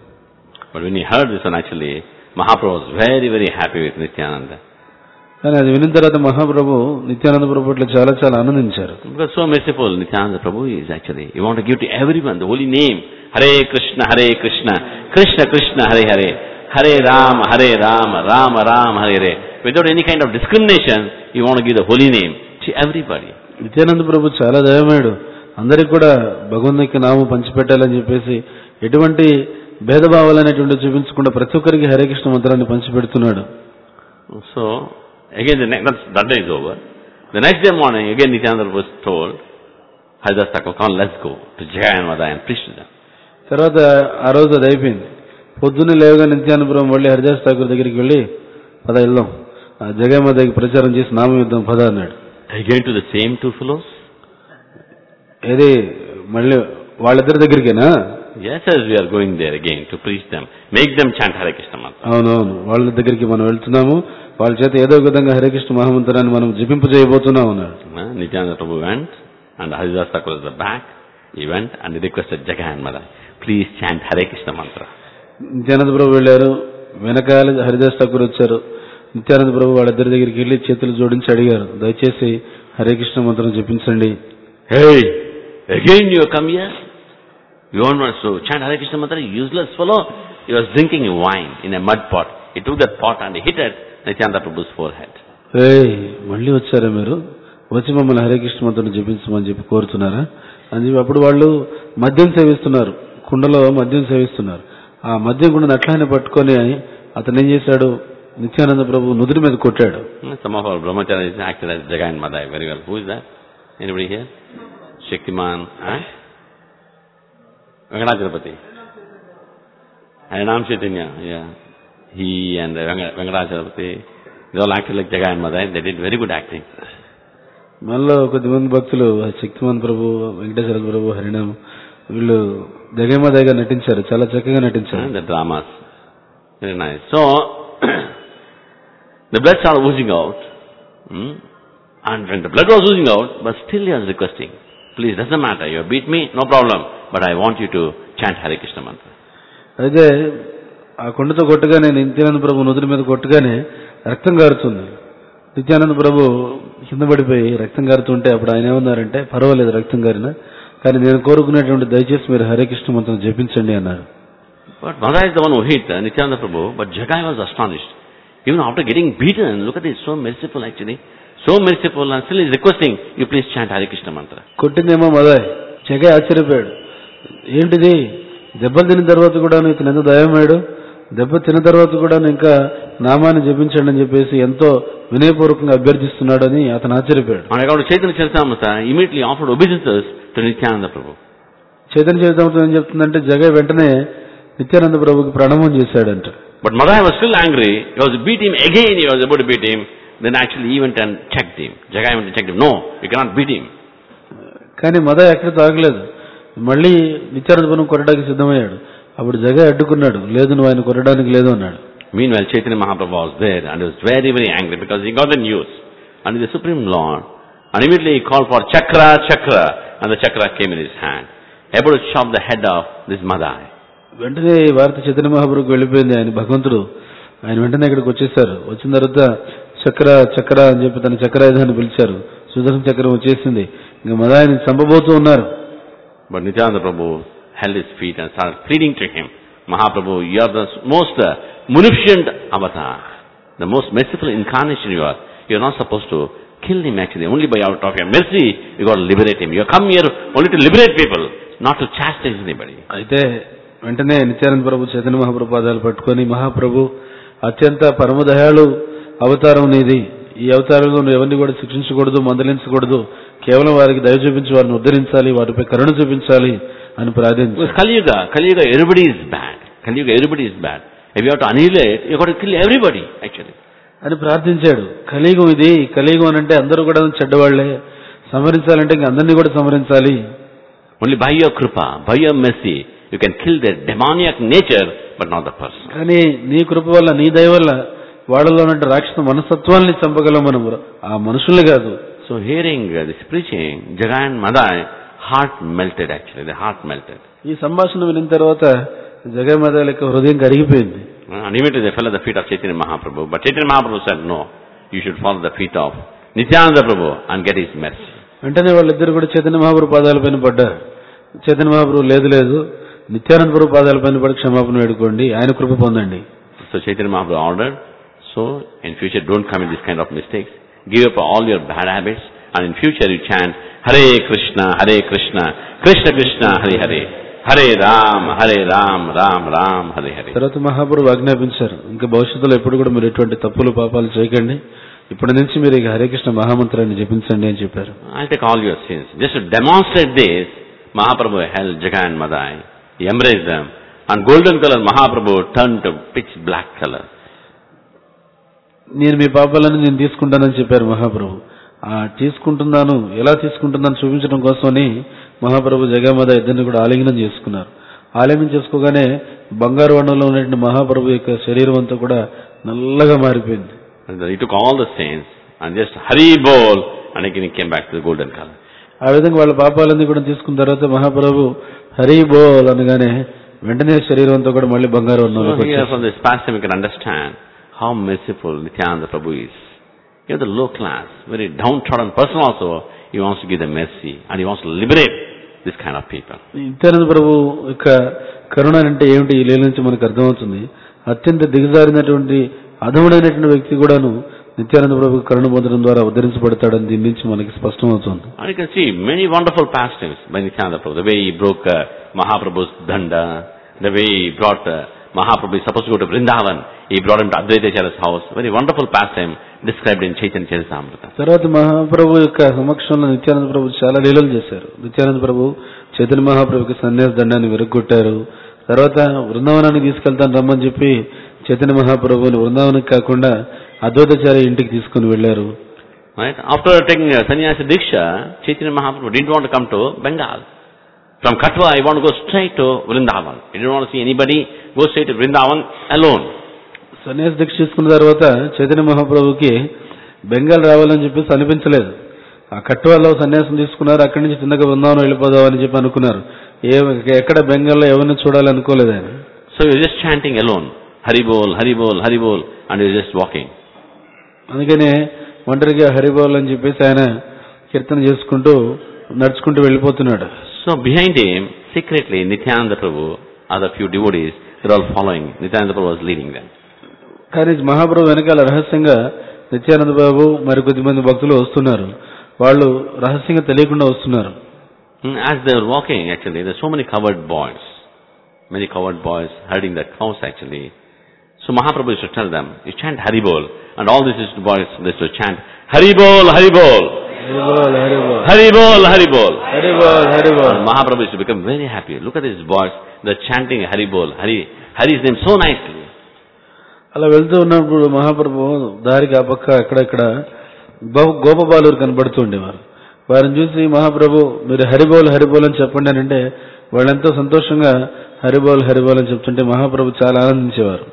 But when he heard this one actually, Mahaprabhu was very, very happy with Nityananda. కానీ అది విన్న తర్వాత మహాప్రభు నిత్యానంద ప్రభు పట్ల చాలా చాలా ఆనందించారు Because so merciful, Nityananda Prabhu is actually. You want to give to everyone the holy name. Hare Krishna, Hare Krishna, Krishna Krishna, Hare Hare, Hare Rama, Hare Rama, Rama Rama, Hare Hare. Without any kind of discrimination, you want to give the holy name to everybody. Nityananda ప్రభు చాలా దయమేడు అందరికి కూడా భగవంతునికి నామం పంచిపెట్టాలని చెప్పేసి ఎటువంటి భేదభావాలు అనేటువంటి చూపించకుండా ప్రతి ఒక్కరికి హరే కృష్ణ మంత్రాన్ని పంచిపెడుతున్నాడు So, again the next, that's, that day is over. The next day morning, again Nityananda Prabhu was told, Haridas Thakur, come let's go to Jagannath and preach to them. తర్వాత ఆ రోజు అది అయిపోయింది పొద్దున్నే లేవగా నిత్యానంద ప్రభు మళ్ళీ హరిదాస్ ఠాకూర్ దగ్గరికి వెళ్ళి పద వెళ్దాం ఆ జగమ్మ దగ్గర ప్రచారం చేసి నామం ఇద్దాం పద అన్నాడు Again to the same two fellows? ఏది మళ్ళీ వాళ్ళిద్దరి దగ్గరికేనా Yes, as we are going there again to preach them. Make them chant Hare Krishna mantra. అవునవును వాళ్ళ దగ్గరికి మనం వెళ్తున్నాము వాళ్ళ చేత ఏదో ఒక విధంగా హరికృష్ణ మహామంత్రాన్ని మనం జపింపు చేయబోతున్నాం అన్నాడు Uh, Nityananda Prabhu went and Haridas Thakur was at the back. He went and he requested Jagai and Madai, please chant Hare Krishna mantra. Nityananda ప్రభు వెళ్ళారు వెనకాల హరిదాస్ ఠాకూర్ వచ్చారు నిత్యానంద ప్రభు వాళ్ళిద్దరి దగ్గరికి వెళ్ళి చేతులు జోడించి అడిగారు దయచేసి హరే కృష్ణ మంత్రం జపించండి Hey, again you have come here? You want us to chant Hare Krishna mantra? You useless fellow. He was drinking wine in a mud pot. He took that pot and he hit it Nityananda Prabhu's forehead. ఏయ్ మళ్ళీ వచ్చారా మీరు వచ్చి మమ్మల్ని హరే కృష్ణ మంత్రం జపించమని చెప్పి కోరుతున్నారా అని చెప్పి అప్పుడు వాళ్ళు మద్యం సేవిస్తున్నారు కుండలో మద్యం సేవిస్తున్నారు ఆ మద్యం కుండను అట్లానే పట్టుకొని అతను ఏం చేశాడు నిత్యానంద ప్రభు నుదుటి మీద కొట్టాడు Hmm, Some of our brahmacharis acted as Jagai and Madai very well. Who is that? Anybody here? Shaktiman and Venkatacharapati. And Ram Chaitanya, yeah. He and Venka- Venkatacharapati, They all acted like Jagai and Madai. They did very good acting. మనలో కొద్దిమంది భక్తులు శక్తిమాన్ ప్రభు వెంకటేశ్వర ప్రభు హరినామ్ వీళ్ళు దగేమదగా నటించారు చాలా చక్కగా నటించారు And the dramas. Very nice. So, the blood started oozing out. hmm, And when the blood was oozing out, but still he was requesting, please, doesn't matter, you beat me, no problem, but I want you to chant Hare Krishna mantra. అయితే ఆ కొండతో కొట్టగానే నిత్యానంద ప్రభు నుదుటి మీద కొట్టగానే రక్తం కారుతుంది నిత్యానంద ప్రభు కింద పడిపోయి రక్తం కారుతుంటే అప్పుడు ఆయన ఏమన్నారంటే పర్వాలేదు రక్తం కారిన కానీ నేను కోరుకునేటువంటి దయచేసి మీరు హరే కృష్ణ మంత్రం జపించండి అన్నారు But Mada is the one who hit uh, Nityananda Prabhu, but Jagai was astonished. Even after getting beaten, look at this, so merciful actually. So merciful and still is requesting, you please chant Hare Krishna mantra. కొట్టిందేమో మదాయ్ జగ ఆశ్చర్యపోయాడు ఏంటిది దెబ్బలు తిన్న తర్వాత కూడా ఇతను ఎంత దయమేడు దెబ్బ తిన్న తర్వాత కూడా ఇంకా నామాన్ని జపించండి అని చెప్పేసి ఎంతో వినయపూర్వకంగా అభ్యర్థిస్తున్నాడని అతను ఆశ్చర్యపోయాడు On account of Chaitanya Charitamrita, immediately offered obeisances to Nityananda Prabhu. Chaitanya చరితామృతం ఏం చెప్తుందంటే జగ వెంటనే నిత్యానంద ప్రభుకి ప్రణామం చేశాడంట But Madai was still angry. He was to beat him again. He was about to beat him. Then actually he went and checked him. Jagai went and checked him. No, you cannot beat him. కానీ మద ఎక్కడ తాగలేదు మళ్ళీ నిత్యానంద ప్రభు కొట్టడానికి సిద్ధమయ్యాడు అప్పుడు జగ అడ్డుకున్నాడు లేదు నువ్వు ఆయన కొట్టడానికి లేదు అన్నాడు Meanwhile, Chaitanya Mahaprabhu was there and he was very, very angry because he got the news. And the Supreme Lord, and immediately he called for Chakra, Chakra, and the Chakra came in his hand. Able to chop the head of this Madai. వెంటనే ఈ వార్త చైతన్య మహాప్రభుకి వెళ్ళిపోయింది ఆయన భగవంతుడు ఆయన వెంటనే ఇక్కడికి వచ్చేసారు వచ్చిన తర్వాత చక్ర చక్ర అని చెప్పి తన చక్రాయుధాన్ని పిలిచారు సుదర్శన చక్రం వచ్చేసింది ఇంకా మదాయని చంపబోతూ ఉన్నారు But Nityananda Prabhu held his feet and started pleading to him. Mahaprabhu, you are the most uh, munificent avatar, the most merciful incarnation you are. You are not supposed to kill him actually. Only by out of your mercy, you got to liberate him. You have come here only to liberate people, not to chastise anybody. అయితే వెంటనే నిత్యానంద ప్రభు చైతన్య మహాప్రభు పాదాలు పట్టుకొని మహాప్రభు అత్యంత పరమదయాళు అవతారం నీది ఈ అవతారంలో నువ్వు ఎవరిని కూడా శిక్షించకూడదు మందలించకూడదు కేవలం వారికి దయ చూపించి వారిని ఉద్ధరించాలి వారిపై కరుణ చూపించాలి అని ప్రార్థించారు Because Kali Yuga, Kali Yuga, everybody is bad. Kali Yuga, everybody is bad. If you have to annihilate, you have got to kill everybody, actually. అని ప్రార్థించాడు కలియుగం ఇది కలియుగం అని అంటే అందరూ కూడా చెడ్డవాళ్లే సంహరించాలంటే ఇంక అందరినీ కూడా సంహరించాలి Only by your kripa, by your mercy, you can kill their demoniac nature, but not the person. కానీ నీ కృప వల్ల నీ దయ వల్ల వాళ్ళలో ఉన్న రాక్షస మనస్తత్వాల్ని చంపగలం మనం ఆ మనుషుల్ని కాదు So hearing uh, this preaching, Jagai and Madai, heart melted actually, the heart melted. ఈ సంభాషణ వినిన తర్వాత జగన్మాత యొక్క హృదయం కరిగిపోయింది Uh, And immediately they fell at the feet of Chaitanya Mahaprabhu. But Chaitanya Mahaprabhu said, no, you should follow the feet of Nityananda Prabhu and get his mercy. వెంటనే వాళ్ళిద్దరు కూడా చైతన్య మహాప్రభు పాదాలపైన పడ్డారు చైతన్య మహాప్రభు లేదు లేదు నిత్యానంద ప్రభు పాదాలపైన పడి క్షమాపణ వేడుకోండి ఆయన కృప పొందండి So Chaitanya Mahaprabhu ordered, so in future don't commit this kind of mistakes. Give up all your bad habits and in future you chant Hare Krishna, Hare Krishna, Krishna Krishna, Hare Hare, Hare Ram, Hare Ram, Ram Ram, Hare Hare. తర్వాత మహాప్రభు ఆజ్ఞాపించారు ఇంకా భవిష్యత్తులో ఎప్పుడు కూడా మీరు ఎటువంటి తప్పులు పాపాలు చేయకండి ఇప్పటి నుంచి మీరు ఇక హరే కృష్ణ మహామంత్రాన్ని జపించండి అని చెప్పారు I'll take all your sins. Just to demonstrate this, Mahaprabhu held Jagai and Madai. He embraced them. And golden color Mahaprabhu turned to pitch black color. నేను మీ పాపాలను నేను తీసుకుంటానని చెప్పారు మహాప్రభు ఆ తీసుకుంటున్నాను ఎలా తీసుకుంటున్నాను చూపించడం కోసమని మహాప్రభు జగమాత ఇద్దరిని కూడా ఆలింగనం చేసుకున్నారు ఆలింగనం చేసుకోగానే బంగారు వర్ణంలో ఉన్నటువంటి మహాప్రభు యొక్క శరీరం అంతా కూడా నల్లగా మారిపోయింది And he took all the sins and just Hari Bol and again he came back to the golden color. ఆ విధంగా వాళ్ళ పాపాలన్నీ కూడా తీసుకున్న తర్వాత మహాప్రభు హరి బోల్ అనగానే వెంటనే శరీరం అంతా కూడా మళ్ళీ బంగారు వర్ణంలోకి So here వచ్చేసింది. from this pastime you can understand how merciful Nityananda Prabhu is. He is the low class, very downtrodden person also. He wants to give them mercy and he wants to liberate this kind of people. Nityananda ప్రభు యొక్క కరుణ అంటే ఏమిటి ఈ లీల నుంచి మనకు అర్థమవుతుంది అత్యంత దిగజారినటువంటి అధముడైనటువంటి వ్యక్తి కూడాను నిత్యానంద ప్రభు కరుణ పొందడం ద్వారా ఉద్ధరించబడతాడని దీని నుంచి మనకి స్పష్టమవుతుంది And you can see many wonderful pastimes by Nityananda Prabhu. The way he broke uh, Mahaprabhu's danda, the way he brought uh, Mahaprabhu is supposed to go to Vrindavan. He brought him to Advaitacharya's house. Very wonderful pastime described in Chaitanya Charitamrita. తర్వాత మహాప్రభు యొక్క సమక్షంలో నిత్యానంద ప్రభు చాలా లీలలు చేశారు నిత్యానంద ప్రభు చైతన్య మహాప్రభుకి సన్యాస దండాన్ని విరగొట్టారు తర్వాత బృందావనానికి తీసుకెళ్తాను రమ్మని చెప్పి చైతన్య మహాప్రభుని బృందావనానికి కాకుండా అద్వైతాచార్య ఇంటికి తీసుకుని వెళ్లారు Right? After taking a sannyasi diksha, Chaitanya Mahaprabhu didn't want to come to Bengal. From Katwa, I want to go straight to Vrindavan. He didn't want to see anybody, go straight to Vrindavan alone. సన్యాసి దీక్ష తీసుకున్న తర్వాత చైతన్య మహాప్రభుకి బెంగాల్ రావాలని చెప్పేసి అనిపించలేదు ఆ కట్టువాల్లో సన్యాసం తీసుకున్నారు అక్కడి నుంచి చిన్నగా బృందావనం వెళ్ళిపోదాం అని చెప్పి అనుకున్నారు ఏ ఎక్కడ బెంగాల్లో ఎవరిని చూడాలి అనుకోలేదు ఆయన So he was just chanting alone. Haribol, Haribol, Haribol, and he was just walking. అందుకనే ఒంటరిగా హరిబోల్ అని చెప్పేసి ఆయన కీర్తన చేసుకుంటూ నడుచుకుంటూ వెళ్ళిపోతున్నాడు So behind him, secretly, Nityananda Prabhu, other few devotees, they're all following. Nityananda Prabhu was leading them. కానీ మహాప్రభు వెనకాల రహస్యంగా నిత్యానంద బాబు మరి కొద్దిమంది భక్తులు వస్తున్నారు వాళ్ళు రహస్యంగా తెలియకుండా వస్తున్నారు Hmm, As they were walking, actually, there's so many covered boys. Many covered boys herding the cows, actually. So Mahaprabhu used to tell them, you chant Haribol, and all these used to boys, they used to chant, Haribol, Haribol, Haribol Haribol Haribol, Haribol. Haribol Haribol And Mahaprabhu used to become very happy. Look at these boys, they're chanting Haribol, Hari, Hari's name so nicely. అలా వెళ్తూ ఉన్నప్పుడు మహాప్రభు దారికి ఆ పక్క అక్కడక్కడ go- గోపబాలురు కనబడుతూ ఉండేవారు వారిని చూసి మహాప్రభు మీరు హరిబోల్ హరిబోల్ అని చెప్పండి అని అంటే వాళ్ళెంతో సంతోషంగా హరిబోల్ హరిబోల్ అని చెప్తుంటే మహాప్రభు చాలా ఆనందించేవారు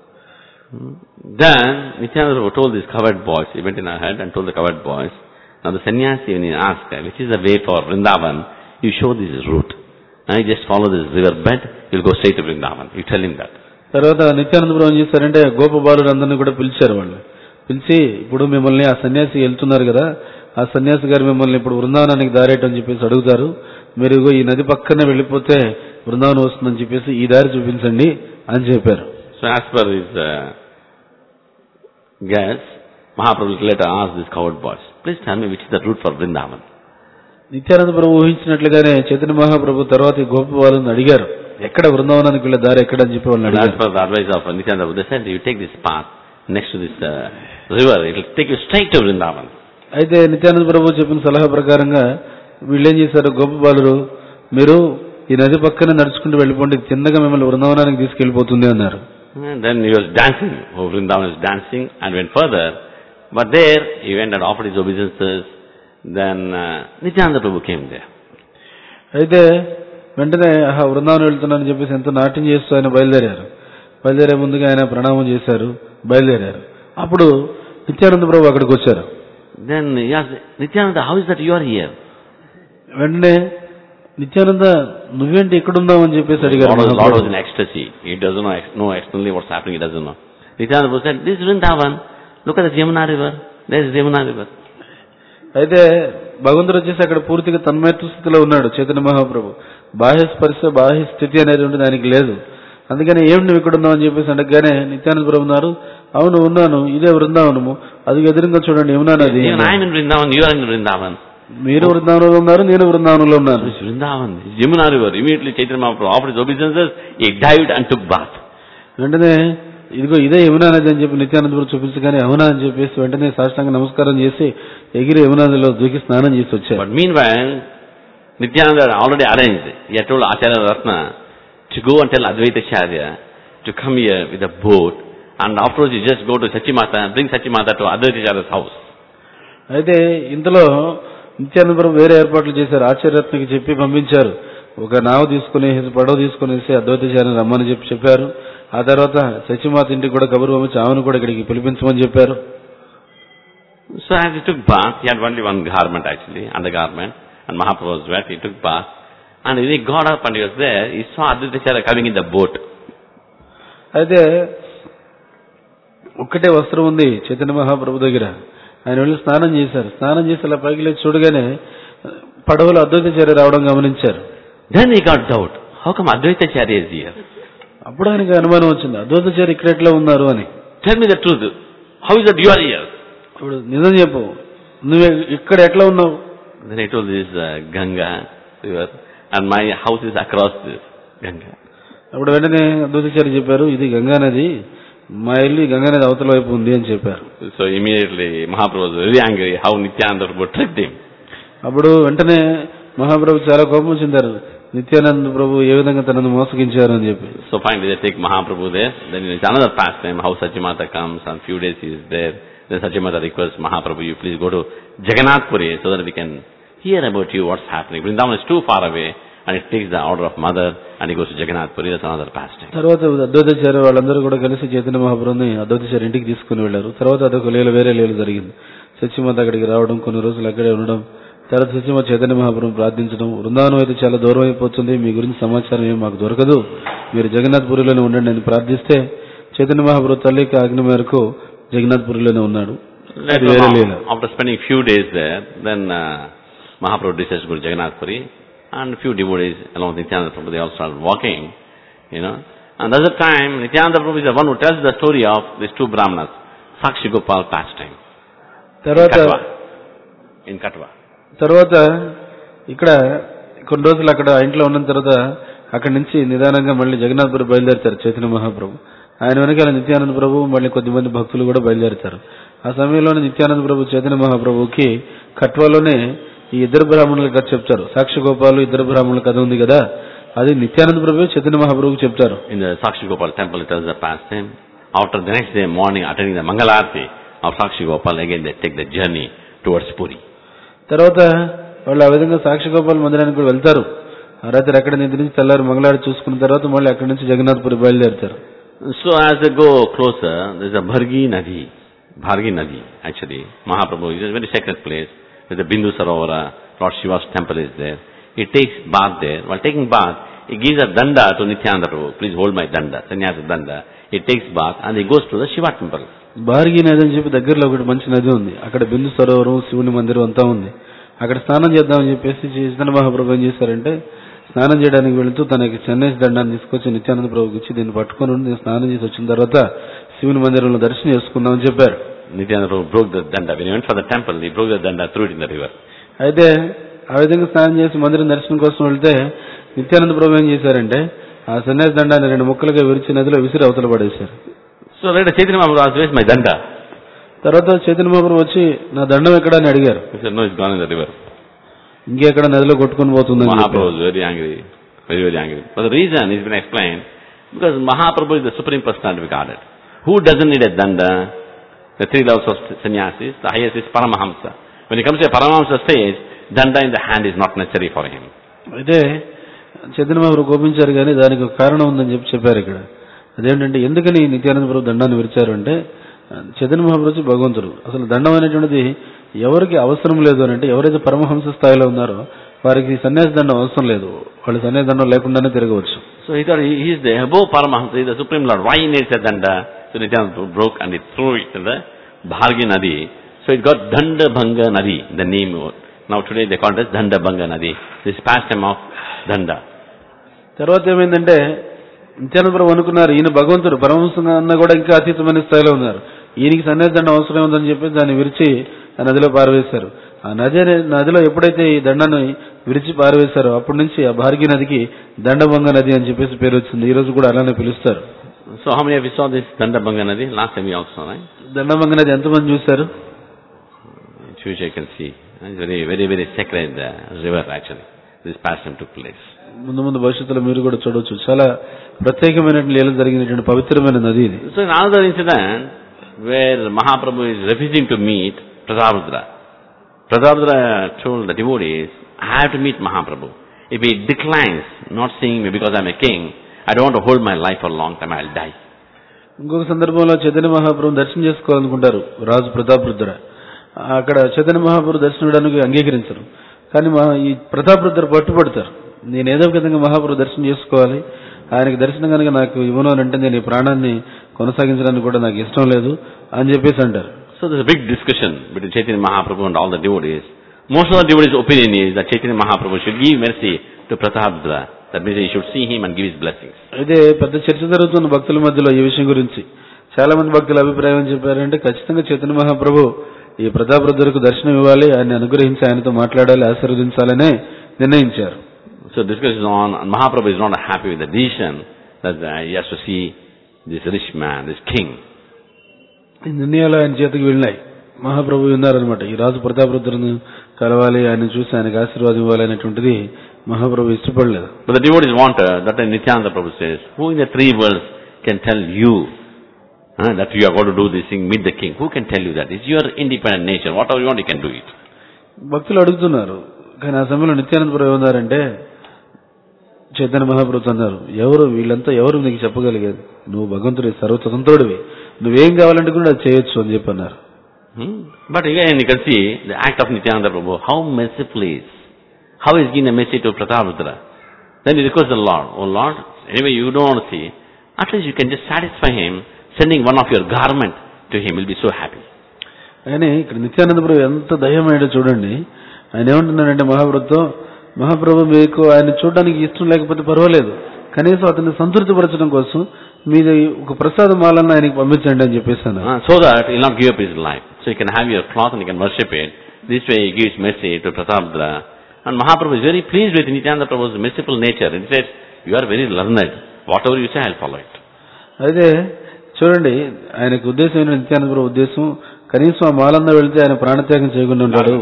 Then Nityananda Prabhu told these covered boys, he went in ahead and told the covered boys, now the sannyasi when he asked, which is the way for Vrindavan, you show this route. Now you just follow this river bed, you'll go straight to Vrindavan. You tell him that. తర్వాత నిత్యానంద ప్రభు ఏం చేశారంటే గోపబాలురు అందరినీ కూడా పిలిచారు వాళ్ళు పిలిచి ఇప్పుడు మిమ్మల్ని ఆ సన్యాసి వెళ్తున్నారు కదా ఆ సన్యాసి గారు మిమ్మల్ని ఇప్పుడు బృందావనానికి దారేటం అని చెప్పేసి అడుగుతారు మీరు ఇగో ఈ నది పక్కనే వెళ్ళిపోతే బృందావనం వస్తుందని చెప్పేసి ఈ దారి చూపించండి అని చెప్పారు So as per his uh, guess, Mahaprabhu later asked these covered boys, please tell me which is the route for Vrindavan. Nityananda ప్రభు ఊహించినట్లుగానే చైతన్య మహాప్రభు తర్వాత ఈ గోపబాలుని అడిగారు ఎక్కడ బృందావనానికి వెళ్ళే దారి ఎక్కడ అని చెప్పి వాళ్ళని And as అడిగారు per the advice of Nityananda Prabhu, they said, you take this path next to this uh, river, it will take you straight to Vrindavan. అయితే నిత్యానంద ప్రభు చెప్పిన సలహా ప్రకారంగా వీళ్ళు ఏం చేశారు గోపబాలురు మీరు ఈ నది పక్కన నడుచుకుంటూ వెళ్ళిపోండి చిన్నగా మిమ్మల్ని బృందావనానికి తీసుకెళ్లిపోతుంది అన్నారు And then he was dancing. Oh, Vrindavan was dancing and went further. But there, he went and offered his obeisances. Then uh, Nityananda Prabhu came there. అయితే వెంటనే ఆహా బృందావనం వెళ్తున్నానని చెప్పేసి ఎంతో నాట్యం చేస్తూ ఆయన బయలుదేరారు బయలుదేరే ముందుగా ఆయన ప్రణామం చేశారు బయలుదేరారు అప్పుడు నిత్యానంద ప్రభు అక్కడికి వచ్చారు Then he asked, Nityananda, how is that you are here? వెంటనే నిత్యానంద నువ్వేంటి ఇక్కడున్నావు అని చెప్పేసి అడిగారు Lord was, Lord Mahaprabhu. was in ecstasy. He doesn't know, ex- know externally what's happening. He doesn't know. Nityananda Prabhu said, this is Vrindavan. Look at the Yamuna river. There is Yamuna river. అయితే భగవంతుడు వచ్చేసి అక్కడ పూర్తిగా తన్మయత్వ స్థితిలో ఉన్నాడు చైతన్య మహాప్రభు బాహ్య స్పర్శ బాహ్య స్థితి అనేది దానికి లేదు అందుకని ఏమిటి నువ్వు ఇక్కడ ఉన్నావు అని చెప్పేసి అడగగానే నిత్యానంద ప్రభు ఉన్నారు అవును ఉన్నాను ఇదే బృందావనము అది ఎదురుగా చూడండి ఏమన్నా నది Even I am in Vrindavan, you are in Vrindavan. మీరు బృందావనంలో ఉన్నారు నేను బృందావనంలో ఉన్నాను This is Vrindavan. This is Yamuna river. Immediately Chaitanya Mahaprabhu offered his obeisances. He dived and took bath. వెంటనే ఇదిగో ఇదే యమునా నది అని చెప్పి నిత్యానంద ప్రభు చూపించగానే అవునా అని చెప్పేసి వెంటనే సాష్టాంగ నమస్కారం చేసి ఎగిరి యమునా నదిలో దూకి స్నానం చేసి వచ్చారు But meanwhile, Nityananda had already arranged. He had told Acharya Ratna to go and tell Advaita Charya to come here with a boat. And afterwards you just go to Sachimata and bring Sachimata to Advaita Charya's house. అయితే ఇంతలో నిత్యానంద ప్రభు వేరే ఏర్పాట్లు చేశారు ఆచార్యరత్నకి చెప్పి పంపించారు ఒక నావ తీసుకుని పడవ తీసుకునేసి అద్వైతాచార్య రమ్మని చెప్పి చెప్పారు ఆ తర్వాత సచిమాత ఇంటికి కూడా కబురు పంపించి ఆమెను కూడా ఇక్కడికి పిలిపించమని చెప్పారు So as he took bath, he had only one garment actually, undergarment, and Mahaprabhu was wet, he took bath. And when he got up and he was there, he saw Advaita Charya coming in the boat. అయితే ఒక్కటే వస్త్రం ఉంది చైతన్య మహాప్రభు దగ్గర ఆయన వెళ్ళి స్నానం చేశారు స్నానం చేసి అలా పైకి లేచి చూడగానే పడవలో అద్వైతాచార్య రావడం గమనించారు Then he got doubt. How come Advaita Charya is here? అప్పుడు ఆయనకి అనుమానం వచ్చింది అద్వైతాచార్య ఇక్కడ ఎట్లా ఉన్నారు అని Tell me the truth. How is that you are here? ఇప్పుడు నిజం చెప్పు నువ్వు ఇక్కడ ఎట్లా ఉన్నావు Then I told this uh, Ganga river, and my house is across this Ganga. అప్పుడు వెంటనే అద్వైతాచార్య చెప్పారు ఇది గంగా నది మా ఇల్లు ఈ గంగా నది అవతల వైపు ఉంది అని చెప్పారు So immediately Mahaprabhu was very angry how Nityananda Prabhu tricked him. అప్పుడు వెంటనే మహాప్రభు చాలా కోపం చెందారు నిత్యానంద ప్రభు ఏ విధంగా తనను మోసగించారు అని చెప్పి So finally they take Mahaprabhu there. Then it's another pastime how Sachimata comes and few days he is there. Then Sachimata requests Mahaprabhu, you please go to Jagannath Puri so that we can hear about you, what's happening. Vrindavan is too far away and it takes the order of mother and he goes to Jagannath Puri. That's another pastime. తర్వాత అద్వైతాచార్య వాళ్ళందరూ కూడా కలిసి చైతన్య మహాప్రభుని అద్వైతాచార్య ఇంటికి తీసుకుని వెళ్లారు తర్వాత అదొక లీల వేరే లీల జరిగింది సత్యమాత అక్కడికి రావడం కొన్ని రోజులు అక్కడే ఉండడం తర్వాత సత్యమాత చైతన్య మహాప్రభు ప్రార్థించడం బృందావనం అయితే చాలా దూరం అయిపోతుంది మీ గురించి సమాచారం ఏం మాకు దొరకదు మీరు జగన్నాథ్ పురిలోనే ఉండండి అని ప్రార్థిస్తే చైతన్య మహాప్రభు తల్లికి ఆజ్ఞ మేరకు జగన్నాథ్ పురిలోనే ఉన్నాడు అది Later వేరే on, Leela after spending few days there, then uh, Mahaprabhu decides to go to Jagannath Puri and few devotees along with Nityananda Prabhu, they all started walking, you know. And that's the time Nityananda Prabhu is the one who tells the story of these two Brahmanas, Sakshi Gopal pastime in తర్వాత Katwa. In Katwa. తర్వాత ఇక్కడ కొన్ని రోజులు అక్కడ ఇంట్లో ఉన్న తర్వాత అక్కడి నుంచి నిదానంగా మళ్ళీ జగన్నాథపురి బయలుదేరుతారు చైతన్య మహాప్రభు ఆయన వెనకాల నిత్యానంద ప్రభు మళ్ళీ కొద్దిమంది భక్తులు కూడా బయలుదేరుతారు ఆ సమయంలోనే నిత్యానంద ప్రభు చైతన్య మహాప్రభుకి కట్వాలోనే ఈ ఇద్దరు బ్రాహ్మణుల కథ చెప్తారు సాక్షి గోపాలు ఇద్దరు బ్రాహ్మణుల కథ ఉంది కదా అది నిత్యానంద ప్రభు చైతన్య మహాప్రభుకి చెప్తారు In the Sakshi Gopal temple, it tells the pastime. After the next day morning, attending the Mangalarti of Sakshi Gopal, again they take the journey towards Puri. తర్వాత వాళ్ళు ఆ విధంగా సాక్షి గోపాల్ మందిరానికి కూడా వెళ్తారు ఆ రాత్రి అక్కడ నిద్ర నుంచి తెల్లారి మంగళాడు చూసుకున్న తర్వాత మళ్ళీ అక్కడి నుంచి జగన్నాథ్పురి బయలుదేరుతారు So as they go closer, there's a Bhargi Nadi. Bhargi Nadi, actually. Mahaprabhu is a very sacred place. There's a Bindu Sarovara, Lord Shiva's temple is there. He takes bath there. While taking bath, he gives a danda to Nityananda Prabhu. Please hold my danda, sannyasa danda. He takes bath and he goes to the Shiva temple. భార్గీ నది అని చెప్పి దగ్గరలో ఒకటి మంచి నది ఉంది అక్కడ బిందు సరోవరం శివుని మందిరం అంతా ఉంది అక్కడ స్నానం చేద్దామని చెప్పేసి చైతన్య మహాప్రభు ఏం చేశారంటే స్నానం చేయడానికి వెళుతూ తనకి చెన్నైస్ దండాన్ని తీసుకొచ్చి నిత్యానంద ప్రభుకి ఇచ్చి దీన్ని పట్టుకొని ఉండి నేను స్నానం చేసి వచ్చిన తర్వాత శివుని మందిరంలో దర్శనం చేసుకుందామని చెప్పారు Nityananda Prabhu broke the danda. When he went for the temple, he broke the danda, threw it in the river. అయితే ఆ విధంగా స్నానం చేసి మందిరం దర్శనం కోసం వెళ్తే నిత్యానంద ప్రభు ఏం చేశారంటే ఆ సన్యాసి దండాన్ని రెండు ముక్కలుగా విరిచి నదిలో విసిరి అవతల పడేశారు So later Chaitanya Mahaprabhu asked, where's my danda? తర్వాత చైతన్య మహాప్రభు వచ్చి నా దండం ఎక్కడా అని అడిగారు He said, no, it's gone in the river. ఇంకెక్కడ నదిలో కొట్టుకొని పోతుందని చెప్పారు. Mahaprabhu was very angry, very, very angry. But the reason is been explained, because Mahaprabhu is the supreme personality of Godhead. Who doesn't need a danda? The three levels of sannyasis, the highest is Paramahamsa. When he comes to a Paramahamsa stage, danda in the hand is not necessary for him. అయితే చైతన్య మహాప్రభు కోపించారు కానీ దానికి ఒక కారణం ఉందని చెప్పి చెప్పారు ఇక్కడ అదేంటంటే ఎందుకని నిత్యానంద ప్రభు దండాన్ని విరిచారు అంటే చైతన్య మహాప్రభు వచ్చి భగవంతుడు అసలు దండం అనేటువంటిది ఎవరికి అవసరం లేదు అని అంటే ఎవరైతే పరమహంస స్థాయిలో ఉన్నారో వారికి సన్యాస దండం అవసరం లేదు వాళ్ళు సన్యాస దండం లేకుండానే తిరగవచ్చు So he thought he he is the above Paramahamsa, he is the supreme Lord. Why he needs a danda? So Nityananda Prabhu broke and he threw it in the Bhargi Nadi. So it got Danda Bhanga Nadi, the name. Now today they call it as Danda Bhanga Nadi. This pastime of Danda. తర్వాత ఏమైందంటే నిత్యానంద ప్రభు అనుకున్నారు ఈయన భగవంతుడు పరమహంసంగా అన్న కూడా ఇంకా అతీతమైన స్థాయిలో ఉన్నారు ఈయనకి సన్యాస దండం అవసరం ఉందని చెప్పి దాన్ని విరిచి ఆ నదిలో పారవేశారు ఆ నది అనే నదిలో ఎప్పుడైతే ఈ దండాన్ని విరిచి పారవేశారో అప్పటి నుంచి ఆ భార్గీ నదికి దండభంగ నది అని చెప్పేసి పేరు వచ్చింది ఈ రోజు కూడా అలానే పిలుస్తారు So how many of you saw this Danda Bhanga Nadi? Last time we also saw, right? దండభంగ నది ఎంతమంది చూశారు In future you can see. It's very, very, very sacred uh, river actually. This pastime took place. ముందు ముందు భవిష్యత్తులో మీరు కూడా చూడవచ్చు చాలా ప్రత్యేకమైన లీల జరిగినటువంటి పవిత్రమైన నది ఇది So in another incident where Mahaprabhu is refusing to meet Prataprudra, Prataprudra told the devotees, I have to meet Mahaprabhu. If he declines not seeing me because I'm a king, I don't want to hold my life for a long time, I'll die. ఇంకొక సందర్భంలో చైతన్య మహాప్రభు దర్శనం చేసుకోవాలనుకుంటారు రాజు ప్రతాపరుద్ర అక్కడ చైతన్య మహాప్రభు దర్శనం ఇవ్వడానికి అంగీకరించరు కానీ మా ఈ ప్రతాపరుద్ర పట్టుబడతారు నేను ఏదో ఒక విధంగా మహాప్రభు దర్శనం చేసుకోవాలి ఆయనకి దర్శనం కనుక నాకు ఇవ్వను అని అంటే నేను ఈ ప్రాణాన్ని కొనసాగించడానికి కూడా నాకు ఇష్టం లేదు అని చెప్పేసి అంటారు So there's a big discussion between Chaitanya Mahaprabhu and all the devotees. Most of the devotees' opinion is that Chaitanya Mahaprabhu should give mercy to Prataprudra. That means he should see him and give his blessings. అయితే పెద్ద చర్చ జరుగుతున్న భక్తుల మధ్యలో ఈ విషయం గురించి చాలా మంది భక్తుల అభిప్రాయం ఏం చెప్పారంటే ఖచ్చితంగా చైతన్య మహాప్రభు ఈ ప్రతాపరుద్రకు దర్శనం ఇవ్వాలి ఆయన్ని అనుగ్రహించి ఆయనతో మాట్లాడాలి ఆశీర్వదించాలనే నిర్ణయించారు So discussion is on, and Mahaprabhu is not happy with the decision that uh, he has to see this rich man, this king. ఈ నిర్ణయాలు ఆయన చేతికి వెళ్ళినాయి మహాప్రభు ఉన్నారనమాట ఈ రాజు ప్రతాపరుద్రను కలవాలి ఆయన చూసి ఆయనకు ఆశీర్వాదం ఇవ్వాలి అనేటువంటిది మహాప్రభు ఇష్టపడలేదు But the devotees wanted, that time Nityananda Prabhu says, who in the three worlds can tell you uh, that you are going to do this thing, meet the king? Who can tell you that? It's your independent nature. Whatever you want, you can do it. భక్తులు అడుగుతున్నారు కానీ ఆ సమయంలో నిత్యానంద ప్రభు ఏమన్నారంటే చైతన్య మహాప్రభు అన్నారు ఎవరు వీళ్ళంతా ఎవరు నీకు చెప్పగలిగేది నువ్వు భగవంతుడి సర్వస్వతంత్రుడివి నువ్వేం కావాలంటే కూడా అది చేయొచ్చు అని చెప్పి అన్నారు Hmm? But again, you can see the act of Nityananda Prabhu, how merciful he is. How he is giving a message to Pratapadra. Then he requests the Lord, Oh Lord, anyway you don't want to see, at least you can just satisfy him, sending one of your garment to him, he'll be so happy. కానీ ఇక్కడ నిత్యానంద ప్రభు ఎంత దయ్యమయ్యాడో చూడండి ఆయన ఏమంటున్నాడంటే మహాప్రభుతో మహాప్రభు మీకు ఆయన చూడడానికి ఇష్టం లేకపోతే పర్వాలేదు కనీసం అతన్ని సంతృప్తిపరచడం కోసం మీది ఒక ప్రసాద మాలన్న ఆయనకి పంపించండి అని చెప్పేసాను Uh, so that he'll not give up his life. So you can have your cloth and you can worship it. This way he gives mercy to Pratapadra. And Mahaprabhu is very pleased with Nityananda Prabhu's merciful nature. He says, you are very learned. Whatever you say, I'll follow it. అయితే చూడండి ఆయనకు ఉద్దేశం ఏంటంటే నిత్యానంద ప్రభు ఉద్దేశం కనీసం ఆ మాలన్న వెళ్తే ఆయన ప్రాణత్యాగం చేయకుండా ఉంటాడు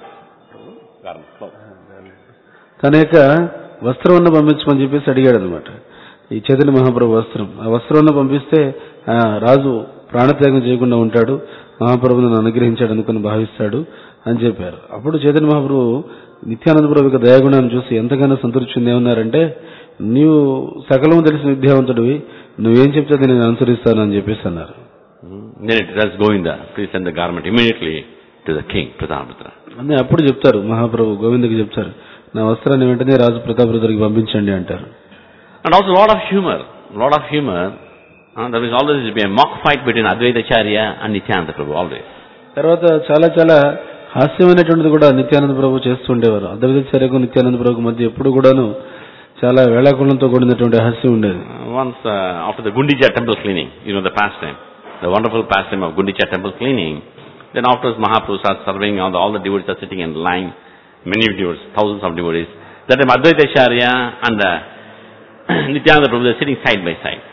తన యొక్క వస్త్రం పంపించమని చెప్పేసి అడిగాడు అనమాట ఈ చైతన్య మహాప్రభు వస్త్రం ఆ వస్త్రం పంపిస్తే ఆ రాజు ప్రాణత్యాగం చేయకుండా ఉంటాడు మహాప్రభు నన్ను అనుగ్రహించాడు అనుకుని భావిస్తాడు అని చెప్పారు అప్పుడు చైతన్య మహాప్రభు నిత్యానంద ప్రభు యొక్క దయాగుణాన్ని చూసి ఎంతగానో సంతృప్తి చెంది ఏమన్నారంటే నీవు సకలము తెలిసిన విద్యావంతుడివి నువ్వేం చెప్తే అది నేను అనుసరిస్తాను అని చెప్పేసి అన్నారు Hmm. Then it tells Govinda, please send the garment immediately to the king, Pratapadra. అని అప్పుడు చెప్తారు మహాప్రభు గోవిందకి చెప్తారు నా వస్త్రాన్ని వెంటనే రాజు ప్రతాపరుద్రికి పంపించండి అంటారు And also a lot of humor. lot of humor. Uh, there is always be a mock fight between Advaita Charya and Nityananda Prabhu, always. తర్వాత చాలా చాలా హాస్యమైనటువంటిది కూడా నిత్యానంద ప్రభు చేస్తుండేవారు అద్వైతాచార్యకు నిత్యానంద ప్రభుకు మధ్య ఎప్పుడు కూడాను చాలా వేళాకులంతో కూడినటువంటి హాస్యం ఉండేది Uh, once uh, after the Gundija temple cleaning, you know the pastime, the wonderful pastime of Gundija temple cleaning, then afterwards Mahaprabhu starts serving, all the, all the devotees are sitting in line, many devotees, thousands of devotees. That time Advaita Charya and uh, Nityananda Prabhu are sitting side by side.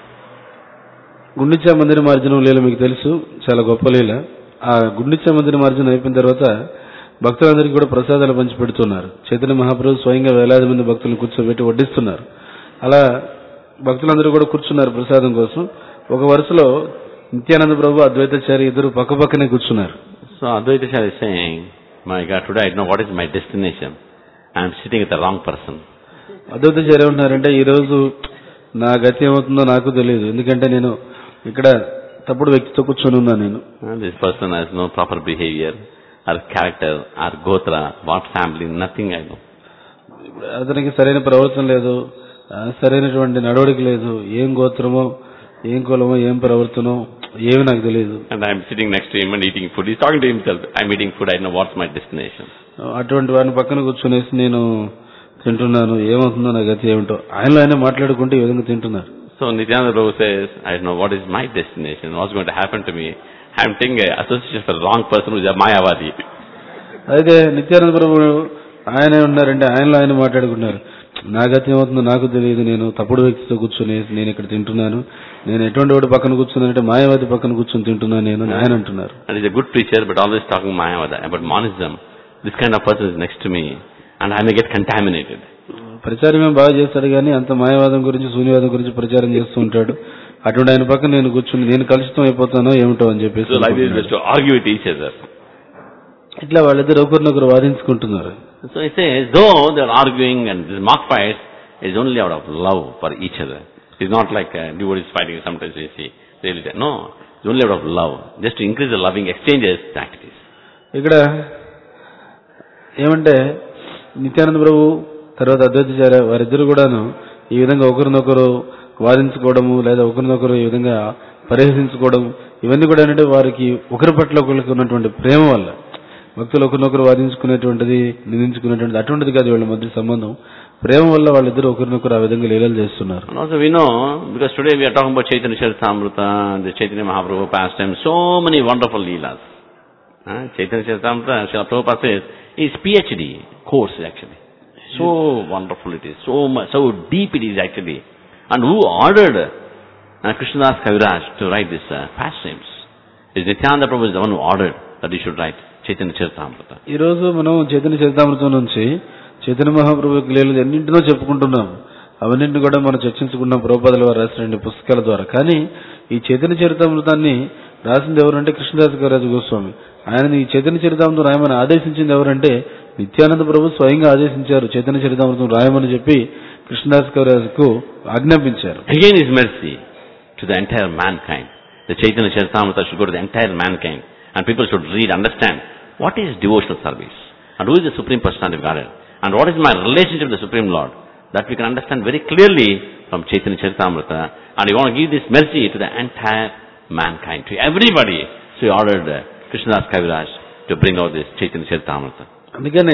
Gundicha మందిర మార్జనం లీల మీకు తెలుసు చాలా గొప్ప లీల ఆ గుండిచా మందిర మార్జనం అయిపోయిన తర్వాత భక్తులందరికీ కూడా ప్రసాదాలు పంచి పెడుతున్నారు చైతన్య మహాప్రభు స్వయంగా వేలాది మంది భక్తులను కూర్చోబెట్టి వడ్డిస్తున్నారు అలా భక్తులందరూ కూడా కూర్చున్నారు ప్రసాదం కోసం ఒక వరుసలో నిత్యానంద ప్రభు అద్వైతాచారి ఇద్దరు పక్క పక్కనే కూర్చున్నారు So Advaita Charya is saying, my God, today I know what is my destination. I am sitting with the wrong person. Advaitacharya ఏమంటున్నారంటే ఈ రోజు నా గతి ఏమవుతుందో నాకు తెలియదు ఎందుకంటే నేను ఇక్కడ తప్పుడు వ్యక్తితో కూర్చొని ఉన్నాను నేను And this person has no proper behavior, or character, or gotra, what family, nothing I know. అతనికి సరైన ప్రవర్తన లేదు ఆ, సరైనటువంటి నడవడిక లేదు ఏం గోత్రమో ఏం కులమో ఏం ప్రవర్తనో ఏమి నాకు తెలియదు And I am sitting next to him and eating food. He's talking to himself. I am eating food. I know what's my destination. అటువంటి వారిని పక్కన కూర్చునేసి నేను తింటున్నాను ఏమవుతుందో నా గతి ఏమిటో ఆయనలో ఆయన మాట్లాడుకుంటూ ఈ విధంగా తింటున్నారు So Nityananda Prabhu says, I don't know what is my destination. What's going to happen to me? I am taking a association for the wrong person who is a Mayavadi. అయితే నిత్యానంద ప్రభు ఆయన ఉన్నారంటే ఆయనలో ఆయన మాట్లాడుకున్నారు నా గతి ఏమవుతుందో నాకు తెలియదు నేను తప్పుడు వ్యక్తితో కూర్చొని నేను ఇక్కడ తింటున్నాను నేను ఎటువంటి వాడు పక్కన కూర్చున్నానంటే మాయావతి పక్కన కూర్చొని తింటున్నాను నేను అని ఆయన అంటున్నారు And he's a good preacher, but always talking Mayavada. But monism, this kind of person is next to me, and I may get contaminated. ప్రచారం ఏం బాగా చేస్తాడు కానీ అంత మాయవాదం గురించి శూన్యవాదం గురించి ప్రచారం చేస్తూ ఉంటాడు అటువంటి ఆయన పక్కన నేను కూర్చుని నేను కలుషితం అయిపోతానో ఏమిటో అని చెప్పేసి So like this, అనుకుంటున్నాడు. is to argue with each other. ఇట్లా వాళ్ళిద్దరు ఒకరినొకరు వాదించుకుంటున్నారు So he says, though they are arguing and this mock fight is only out of love for each other. It's not like uh, devotees fighting sometimes you see. Really, no, it's only out of love. Just to increase the loving exchanges, that it is. ఇక్కడ ఏమంటే నిత్యానంద ప్రభు తర్వాత అద్వైతాచార్య వారిద్దరు కూడాను ఈ విధంగా ఒకరినొకరు వాదించుకోవడము లేదా ఒకరినొకరు ఈ విధంగా పరిహసించుకోవడం ఇవన్నీ కూడా ఏంటంటే వారికి ఒకరి పట్ల ఒకరికి ఉన్నటువంటి ప్రేమ వల్ల భక్తులు ఒకరినొకరు వాదించుకునేటువంటిది నిందించుకునేటువంటిది అటువంటిది కాదు వీళ్ళ మధ్య సంబంధం ప్రేమ వల్ల వాళ్ళిద్దరు ఒకరినొకరు ఆ విధంగా లీలలు చేస్తున్నారు And also we know, because today we are talking about Chaitanya Charitamrita, the Chaitanya Mahaprabhu pastime, so many wonderful leelas. Uh, Chaitanya Charitamrita, Srila Prabhupada says, is PhD course actually. So wonderful it is, so much, so deep it is actually. And who ordered uh, Krishnadas Kaviraj to write this uh, pastimes? Is Nityananda Prabhu is the one who ordered that he should write Chaitanya Charitamrita. ఈ రోజు మనం చైతన్య చరితామృతం నుంచి చైతన్య మహాప్రభు యొక్క లీలలు ఎన్నింటినో చెప్పుకుంటున్నాం అవన్నింటిని కూడా మనం చర్చించుకున్నాం ప్రభుపాదుల వారు రాసిన రెండు పుస్తకాల ద్వారా కానీ ఈ చైతన్య చరితామృతాన్ని రాసింది ఎవరంటే కృష్ణదాస్ కవిరాజు గోస్వామి ఆయన ఈ చైతన్య చరితామృతం రాయమని ఆదేశించింది ఎవరంటే నిత్యానంద ప్రభు స్వయంగా ఆదేశించారు చైతన్య చరితామృతం రాయమని చెప్పి Krishnadas కవిరాజుకు ఆజ్ఞాపించారు Again is mercy to the entire mankind. The Chaitanya Charitamrita should go to the entire mankind. And people should read, understand what is devotional service. And who is the Supreme Personality of Godhead. And what is my relationship with the Supreme Lord. That we can understand very clearly from Chaitanya Charitamrita. And you want to give this mercy to the entire mankind, to everybody. So he ordered uh, Krishnadas Kaviraj to bring out this Chaitanya Charitamrita. అందుకనే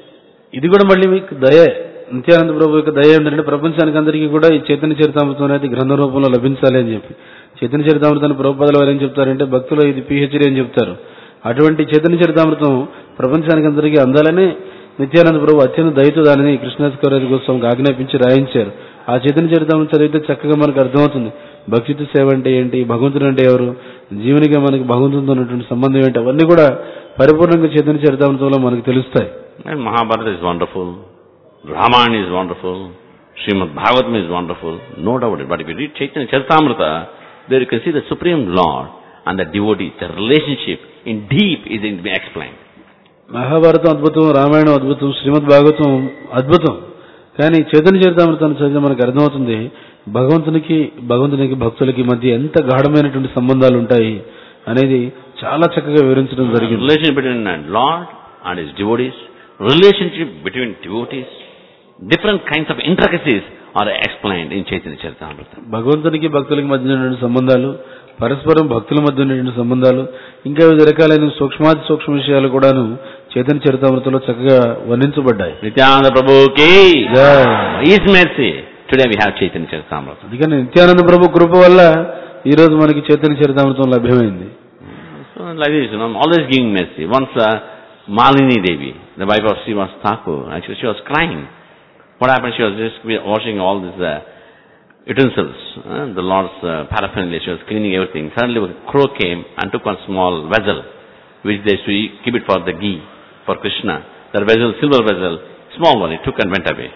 ఇది కూడా మళ్ళీ మీకు దయే నిత్యానంద ప్రభు యొక్క దయ ఏంటంటే ప్రపంచానికి అందరికీ కూడా ఈ చైతన్య చరితామృతం అనేది గ్రంథ రూపంలో లభించాలి అని చెప్పి చైతన్య చరితామృతాన్ని ప్రభుపదల వారు ఏం చెప్తారంటే భక్తులు ఇది పిహెచ్డి అని చెప్తారు అటువంటి చైతన్య చరితామృతం ప్రపంచానికి అందరికీ అందాలని నిత్యానంద ప్రభు అత్యంత దయతో దానిని కృష్ణాస్కరాజు గోస్వామికి ఆజ్ఞాపించి రాయించారు ఆ చైతన్య చరితామృతం చదివితే చక్కగా మనకు అర్థమవుతుంది భక్తితో సేవ అంటే ఏంటి భగవంతుడు అంటే ఎవరు జీవనిగా మనకి భగవంతునితో ఉన్నటువంటి సంబంధం ఏంటి అవన్నీ కూడా పరిపూర్ణంగా చైతన్య చరితామృతంలో మనకు తెలుస్తాయి And Mahabharata is wonderful. Ramayana is wonderful. Srimad Bhagavatam is wonderful. No doubt. But if you read Chaitanya Charitamrita, there you can see the Supreme Lord and the devotee, the relationship in deep is in being explained. Mahabharatam అద్భుతం రామాయణం అద్భుతం శ్రీమద్ భాగవతం అద్భుతం కానీ చైతన్య చరితామృతాన్ని చదివితే మనకు అర్థమవుతుంది భగవంతునికి భగవంతునికి భక్తులకి మధ్య ఎంత గాఢమైనటువంటి సంబంధాలు ఉంటాయి అనేది చాలా చక్కగా వివరించడం జరిగింది Relationship between a Lord and his devotees, relationship between devotees, different kinds of intricacies are explained in Chaitanya Charitamrita. భగవంతునికి భక్తులకి మధ్య ఉన్నటువంటి సంబంధాలు పరస్పరం భక్తుల మధ్య ఉన్నటువంటి సంబంధాలు ఇంకా వివిధ రకాలైన సూక్ష్మాతి సూక్ష్మ విషయాలు కూడాను చైతన్య చరితామృతంలో చక్కగా వర్ణించబడ్డాయి Nityananda Prabhu ki Jai. His mercy. Today we have Chaitanya Charitamrita. అందుకని నిత్యానంద ప్రభు కృప వల్ల ఈ రోజు మనకి Chaitanya చరితామృతం లభ్యమైంది So like this, you know, I'm always giving mercy. Once uh, Malini Devi, the wife of Srivas Thakur, actually she was crying. What happened? She was just washing all these uh, utensils, uh, the Lord's uh, paraphernalia. She was cleaning everything. Suddenly a crow came and took one small vessel, which they used to eat- keep it for the ghee, for Krishna. That vessel, silver vessel, small one, it took and went away.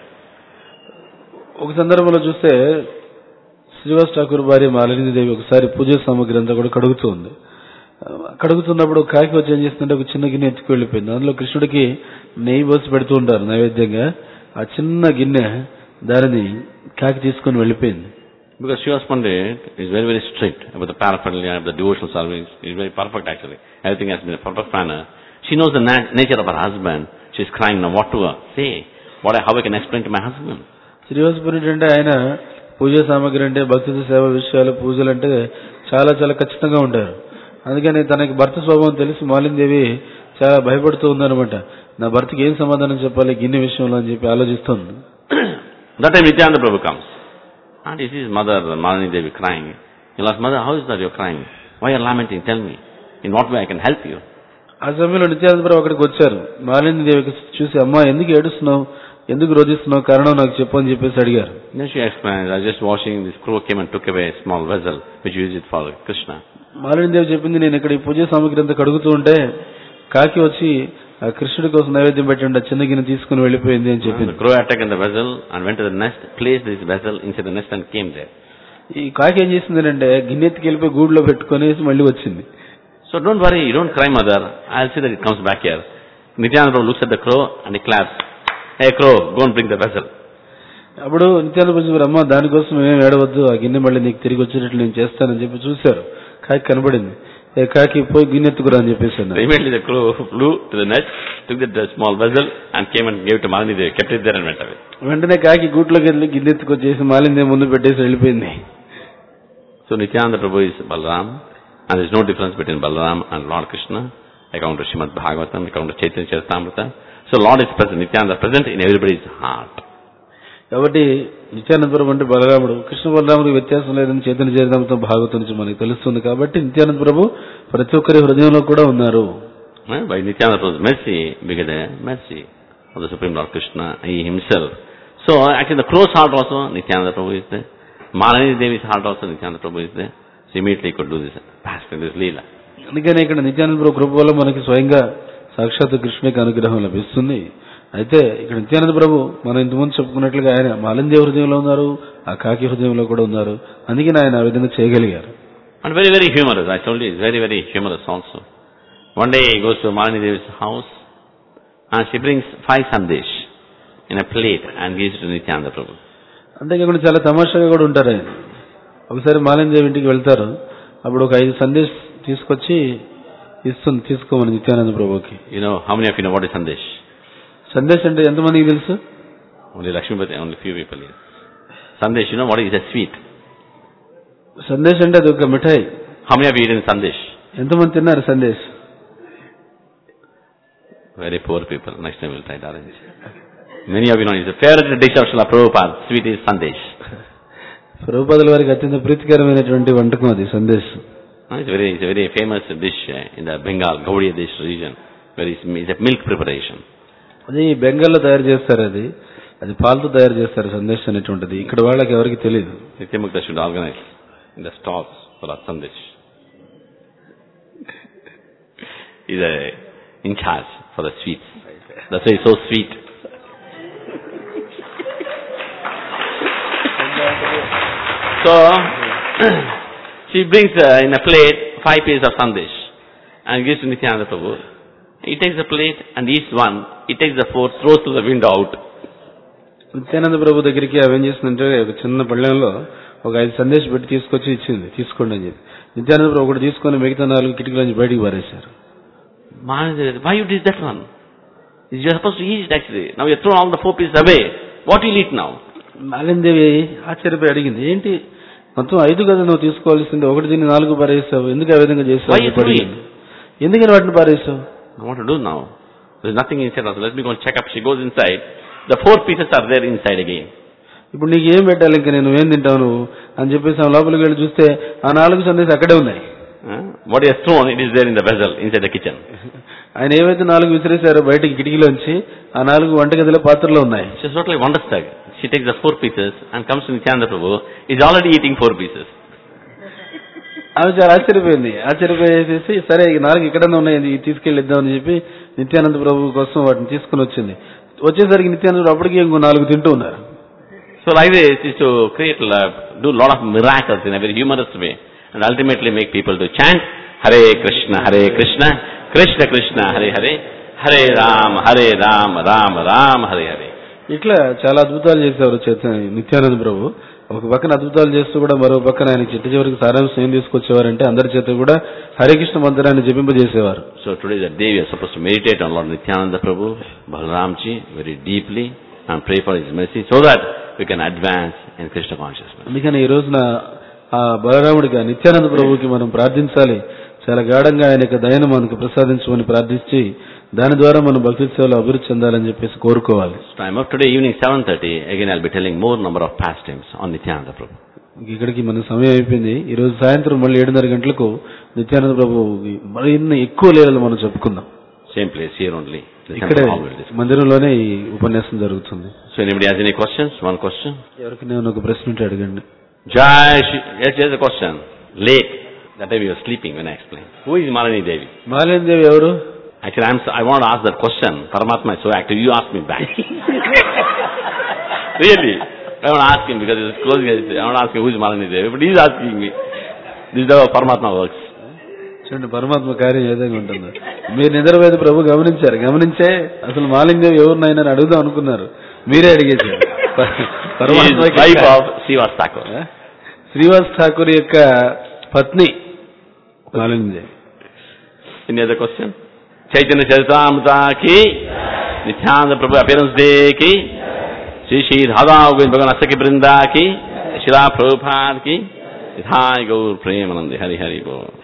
ఒక సందర్భంలో చూస్తే శ్రీవాస్ ఠాకూర్ భార్య మాలిని దేవి ఒకసారి పూజ సామాగ్రి అంతా కూడా కడుగుతూ ఉంది ఆ, కడుగుతున్నప్పుడు కాకి వచ్చి ఏం చేస్తుందంటే ఒక చిన్న గిన్నె ఎత్తుకు వెళ్ళిపోయింది అందులో కృష్ణుడికి నెయ్యి పోసి పెడుతూ ఉంటారు నైవేద్యంగా ఆ చిన్న గిన్నె దానిని కాకి తీసుకొని వెళ్ళిపోయింది Because Srivas Pandit is very, very strict about the paraphernalia, of the devotional service. He's very perfect actually. Everything has been in a perfect manner. She knows the na- nature of her husband. She's crying now, what to her? say? What I, how I can explain to my husband? Srivas పురుడు అంటే ఆయన పూజ సామాగ్రి అంటే భక్తుల సేవ విషయాలు పూజలు అంటే చాలా చాలా ఖచ్చితంగా ఉంటారు అందుకని తనకి భర్త స్వభావం తెలిసి మాలిందేవి చాలా భయపడుతూ ఉందన్నమాట నా భర్తకి ఏం సమాధానం చెప్పాలి గిన్నె విషయంలో అని చెప్పి ఆలోచిస్తుంది that time Nityananda Prabhu comes. And he sees mother, Malini Devi crying. He'll ask, mother, how is that you're crying? Why you're lamenting? Tell me. In what way I can help you? ఆ సమయంలో నిత్యానందరావు అక్కడికి వచ్చారు మాలిని దేవికి చూసి అమ్మా ఎందుకు ఏడుస్తున్నావు ఎందుకు రోధిస్తున్నావు కారణం నాకు చెప్పు అని చెప్పేసి అడిగారు Then she explains, I was just washing, this crow came and took away a small vessel, which you use it for Krishna. Malini దేవి చెప్పింది నేను ఇక్కడ ఈ పూజ సామాగ్రి అంతా కడుగుతూ ఉంటే కాకి వచ్చి ఆ కృష్ణుడి కోసం నైవేద్యం పెట్టి ఉండే చిన్న గిన్నె తీసుకుని వెళ్ళిపోయింది అని And చెప్పింది the crow attacked the vessel and went to the nest, placed this vessel inside the nest and came there. ఈ కాకి ఏం చేసింది అంటే గిన్నె ఎత్తుకి వెళ్ళిపోయి గూడులో పెట్టుకునేసి మళ్ళీ వచ్చింది So don't worry, you don't cry mother. I'll see that it comes back here. Nityananda Prabhu looks at the crow and he claps. Hey crow, go and bring the vessel. అప్పుడు నిత్యానంద ప్రభు అమ్మ దానికోసం ఏం ఏడవద్దు ఆ గిన్నె మళ్ళీ నీకు తిరిగి వచ్చేటట్లు నేను చేస్తానని చెప్పి చూశారు కాకి కనబడింది ఏ కాకి పోయి గిన్నె ఎత్తుకురా అని చెప్పేసి అన్నారు. Immediately the crow flew to the nest, took the, the small vessel and came and gave it to Malini Devi, kept it there and went away. వెంటనే కాకి గూట్లోకి వెళ్ళి గిన్నె ఎత్తుకొచ్చేసి మాలిందే ముందు పెట్టేసి వెళ్ళిపోయింది So Nityananda Prabhu is Balaram and there is no difference between Balaram and Lord Krishna according to Srimad Bhagavatam, according to Chaitanya Charitamrita. So Lord is present, Nityananda is present in everybody's heart. కాబట్టి నిత్యానందపురం అంటే బలరాముడు కృష్ణ బలరాముడికి వ్యత్యాసం లేదని చైతన్య చరితంతో భాగవతం నుంచి మనకు తెలుస్తుంది కాబట్టి నిత్యానంద ప్రభు ప్రతి ఒక్కరి హృదయంలో కూడా ఉన్నారు Eh, By Nityananda Prabhu's mercy, we get the mercy of the Supreme Lord Krishna, He Himself. So actually the crow's heart also, Nityananda Prabhu is there. Malini Devi's heart also, Nityananda Prabhu is there. So immediately he could do this, past this Leela. అందుకని ఇక్కడ నిత్యానంద ప్రభు కృప వల్ల మనకి స్వయంగా సాక్షాత్ కృష్ణునికి అనుగ్రహం లభిస్తుంది అయితే ఇక్కడ నిత్యానంద ప్రభు మనం ఇంతకుముందు చెప్పుకున్నట్లుగా ఆయన మాలిందేవ హృదయంలో ఉన్నారు ఆ కాకి హృదయంలో కూడా ఉన్నారు అందుకని ఆయన ఆ విధంగా చేయగలిగారు And very, very humorous. I told you, it's very, very humorous also. One day he goes to Malini Devi's house and she brings five sandesh in a plate and gives it to Nityananda Prabhu. అంతేకాకుండా చాలా తమాషాగా కూడా ఉంటారు ఆయన ఒకసారి మాలిందేవి ఇంటికి వెళ్తారు అప్పుడు ఒక ఐదు సందేశ్ తీసుకొచ్చి ఇస్తుంది తీసుకోమని నిత్యానంద ప్రభుకి You know, how many of you know what is sandesh? Sandesh అంటే ఎంతమందికి తెలుసు Only Lakshmipati, only few people here. Sandesh, you know what is a sweet? Sandesh అంటే అది ఒక మిఠాయి How many of you eaten sandesh? ఎంతమంది తిన్నారు Sandesh Very poor people. Next time we'll try to arrange. Many of you know it's the favorite dish of Srila Prabhupada. Sweet is sandesh. ప్రభుపాదుల వారికి అత్యంత ప్రీతికరమైనటువంటి వంటకం అది Sandesh Uh, It's very, it's a very famous dish uh, in the Bengal, Gaudiya dish region, where it's, it's a milk preparation. అది బెంగాల్లో తయారు చేస్తారు అది అది పాలతో తయారు చేస్తారు సందేశ్ అనేటువంటిది ఇక్కడ వాళ్ళకి ఎవరికి తెలియదు Nityamukta should organize in the stalls for our sandesh. He's a, in charge for the sweets. That's why it's so sweet. So, she brings uh, in a plate five pieces of sandesh and gives to Nityananda Prabhu. He takes the plate and eats one. He takes the fourth, throws to the window out. Nityananda ప్రభు దగ్గరికి అవేం చేసిందంటే ఒక చిన్న పళ్ళెంలో ఒక ఐదు సందేశం పెట్టి తీసుకొచ్చి ఇచ్చింది తీసుకోండి అని చెప్పి నిత్యానంద ప్రభు ఒకటి తీసుకొని మిగతా నాలుగు కిటికీలోంచి బయటికి పారేశారు Maharaj said, why you did that one? You're supposed to eat it actually. Now you throw all the four pieces away. What will you eat now? మాలిందేవి ఆశ్చర్యపోయి అడిగింది ఏంటి మొత్తం ఐదు కదా నువ్వు తీసుకోవాల్సింది ఒకటి దీన్ని నాలుగు పారేసావు ఎందుకు ఆ విధంగా చేసావు Why అని you చెప్పి doing? అడిగింది. ఎందుకని వాటిని పారేసావు I want to do now. There's nothing inside us. Let me go and check up. She goes inside. The four pieces are there inside again. ఇప్పుడు నీకు ఏం పెట్టాలి ఇంకా నేను ఏం తింటావు నువ్వు అని చెప్పేసి ఆమె లోపలికి వెళ్ళి చూస్తే ఆ నాలుగు సందేశం అక్కడే ఉన్నాయి Huh? What he has thrown, it is there in the vessel inside the kitchen. ఆయన ఏవైతే నాలుగు విసిరేశారో బయటికి కిటికీలోంచి ఆ నాలుగు వంటగదిలో పాత్రలో ఉన్నాయి She's totally wonderstruck. She takes the four pieces and comes to Nityananda Prabhu. He's already eating four pieces. ఆమె చాలా ఆశ్చర్యపోయింది ఆశ్చర్యపోయేసేసి సరే ఈ నాలుగు ఇక్కడనే ఉన్నాయి ఇది తీసుకెళ్ళిద్దామని చెప్పి నిత్యానంద ప్రభు కోసం వాటిని తీసుకుని వచ్చింది వచ్చేసరికి నిత్యానంద ప్రభు అప్పటికి ఇంకో నాలుగు తింటూ ఉన్నారు So like this is to create, uh, do a lot of miracles in a very humorous way and ultimately make people to chant Hare Krishna, Hare Krishna, Krishna Krishna, Hare Hare, Hare Ram, Hare Ram, Ram Ram, Hare Hare. ఇట్లా చాలా అద్భుతాలు చేసేవారు చేత నిత్యానంద ప్రభు ఒక పక్కన అద్భుతాలు చేస్తూ కూడా మరో పక్కన ఆయన చిట్ట చివరికి సారాంశం ఏం తీసుకొచ్చేవారంటే అందరి చేత కూడా హరికృష్ణ మందిరాన్ని జపింపజేసేవారు So today is the day we are supposed to meditate on Lord Nityananda Prabhu, Balaramji, very deeply and pray for his mercy so that we can advance in Krishna consciousness. అందుకని ఈ రోజున ఆ బలరాముడిగా నిత్యానంద ప్రభువుకి మనం ప్రార్థించాలి చాలా గాఢంగా ఆయన యొక్క దయను మనకు ప్రసాదించమని ప్రార్థించి దాని ద్వారా మనం భక్తి సేవలో అభివృద్ధి చెందాలని చెప్పేసి కోరుకోవాలి So time of today evening 7.30, again I'll be telling more number of pastimes on Nityananda Prabhu. ఇక్కడికి మన సమయం అయిపోయింది ఈ రోజు సాయంత్రం మళ్ళీ ఏడున్నర గంటలకు నిత్యానంద ప్రభు మరిన్ని ఎక్కువ లీలలు మనం చెప్పుకుందాం Same place here only. The ఇక్కడే temple hall will discuss. మందిరంలోనే ఈ ఉపన్యాసం జరుగుతుంది So anybody has any questions? One question? ఎవరికి నేను ఒక ప్రశ్న ఉంటే అడగండి Jai Shri, yes, there's a question. Late. That time you were sleeping when I explained. Who is Malini Devi? మాలేని దేవి ఎవరు Actually, I'm, so- I want to ask that question. Paramatma is so active. You ask me back. really. I want to ask him because he's closing his, I want to ask him who is Malini Devi. But he's asking me. This is how Paramatma works. చూడండి పరమాత్మ కార్యం ఏ విధంగా ఉంటుందో మీరు నిద్రపోయేది ప్రభు గమనించారు గమనించే అసలు మాలిందేవి ఎవరినైనా అని అడుగుదాం అనుకున్నారు మీరే అడిగేశారు ప- He is పరమాత్మ wife of Srivas Thakur. Srivas Thakur యొక్క పత్ని మాలిందేవి Any other question? Chaitanya Charitamrita ki, Nityananda Prabhu appearance day ki, Shri Shri Radha Govind Bhagavan Asaki Brinda ki, Shri Prabhupada ki, Ithai Gaur Premanandi Hari Hari Bo.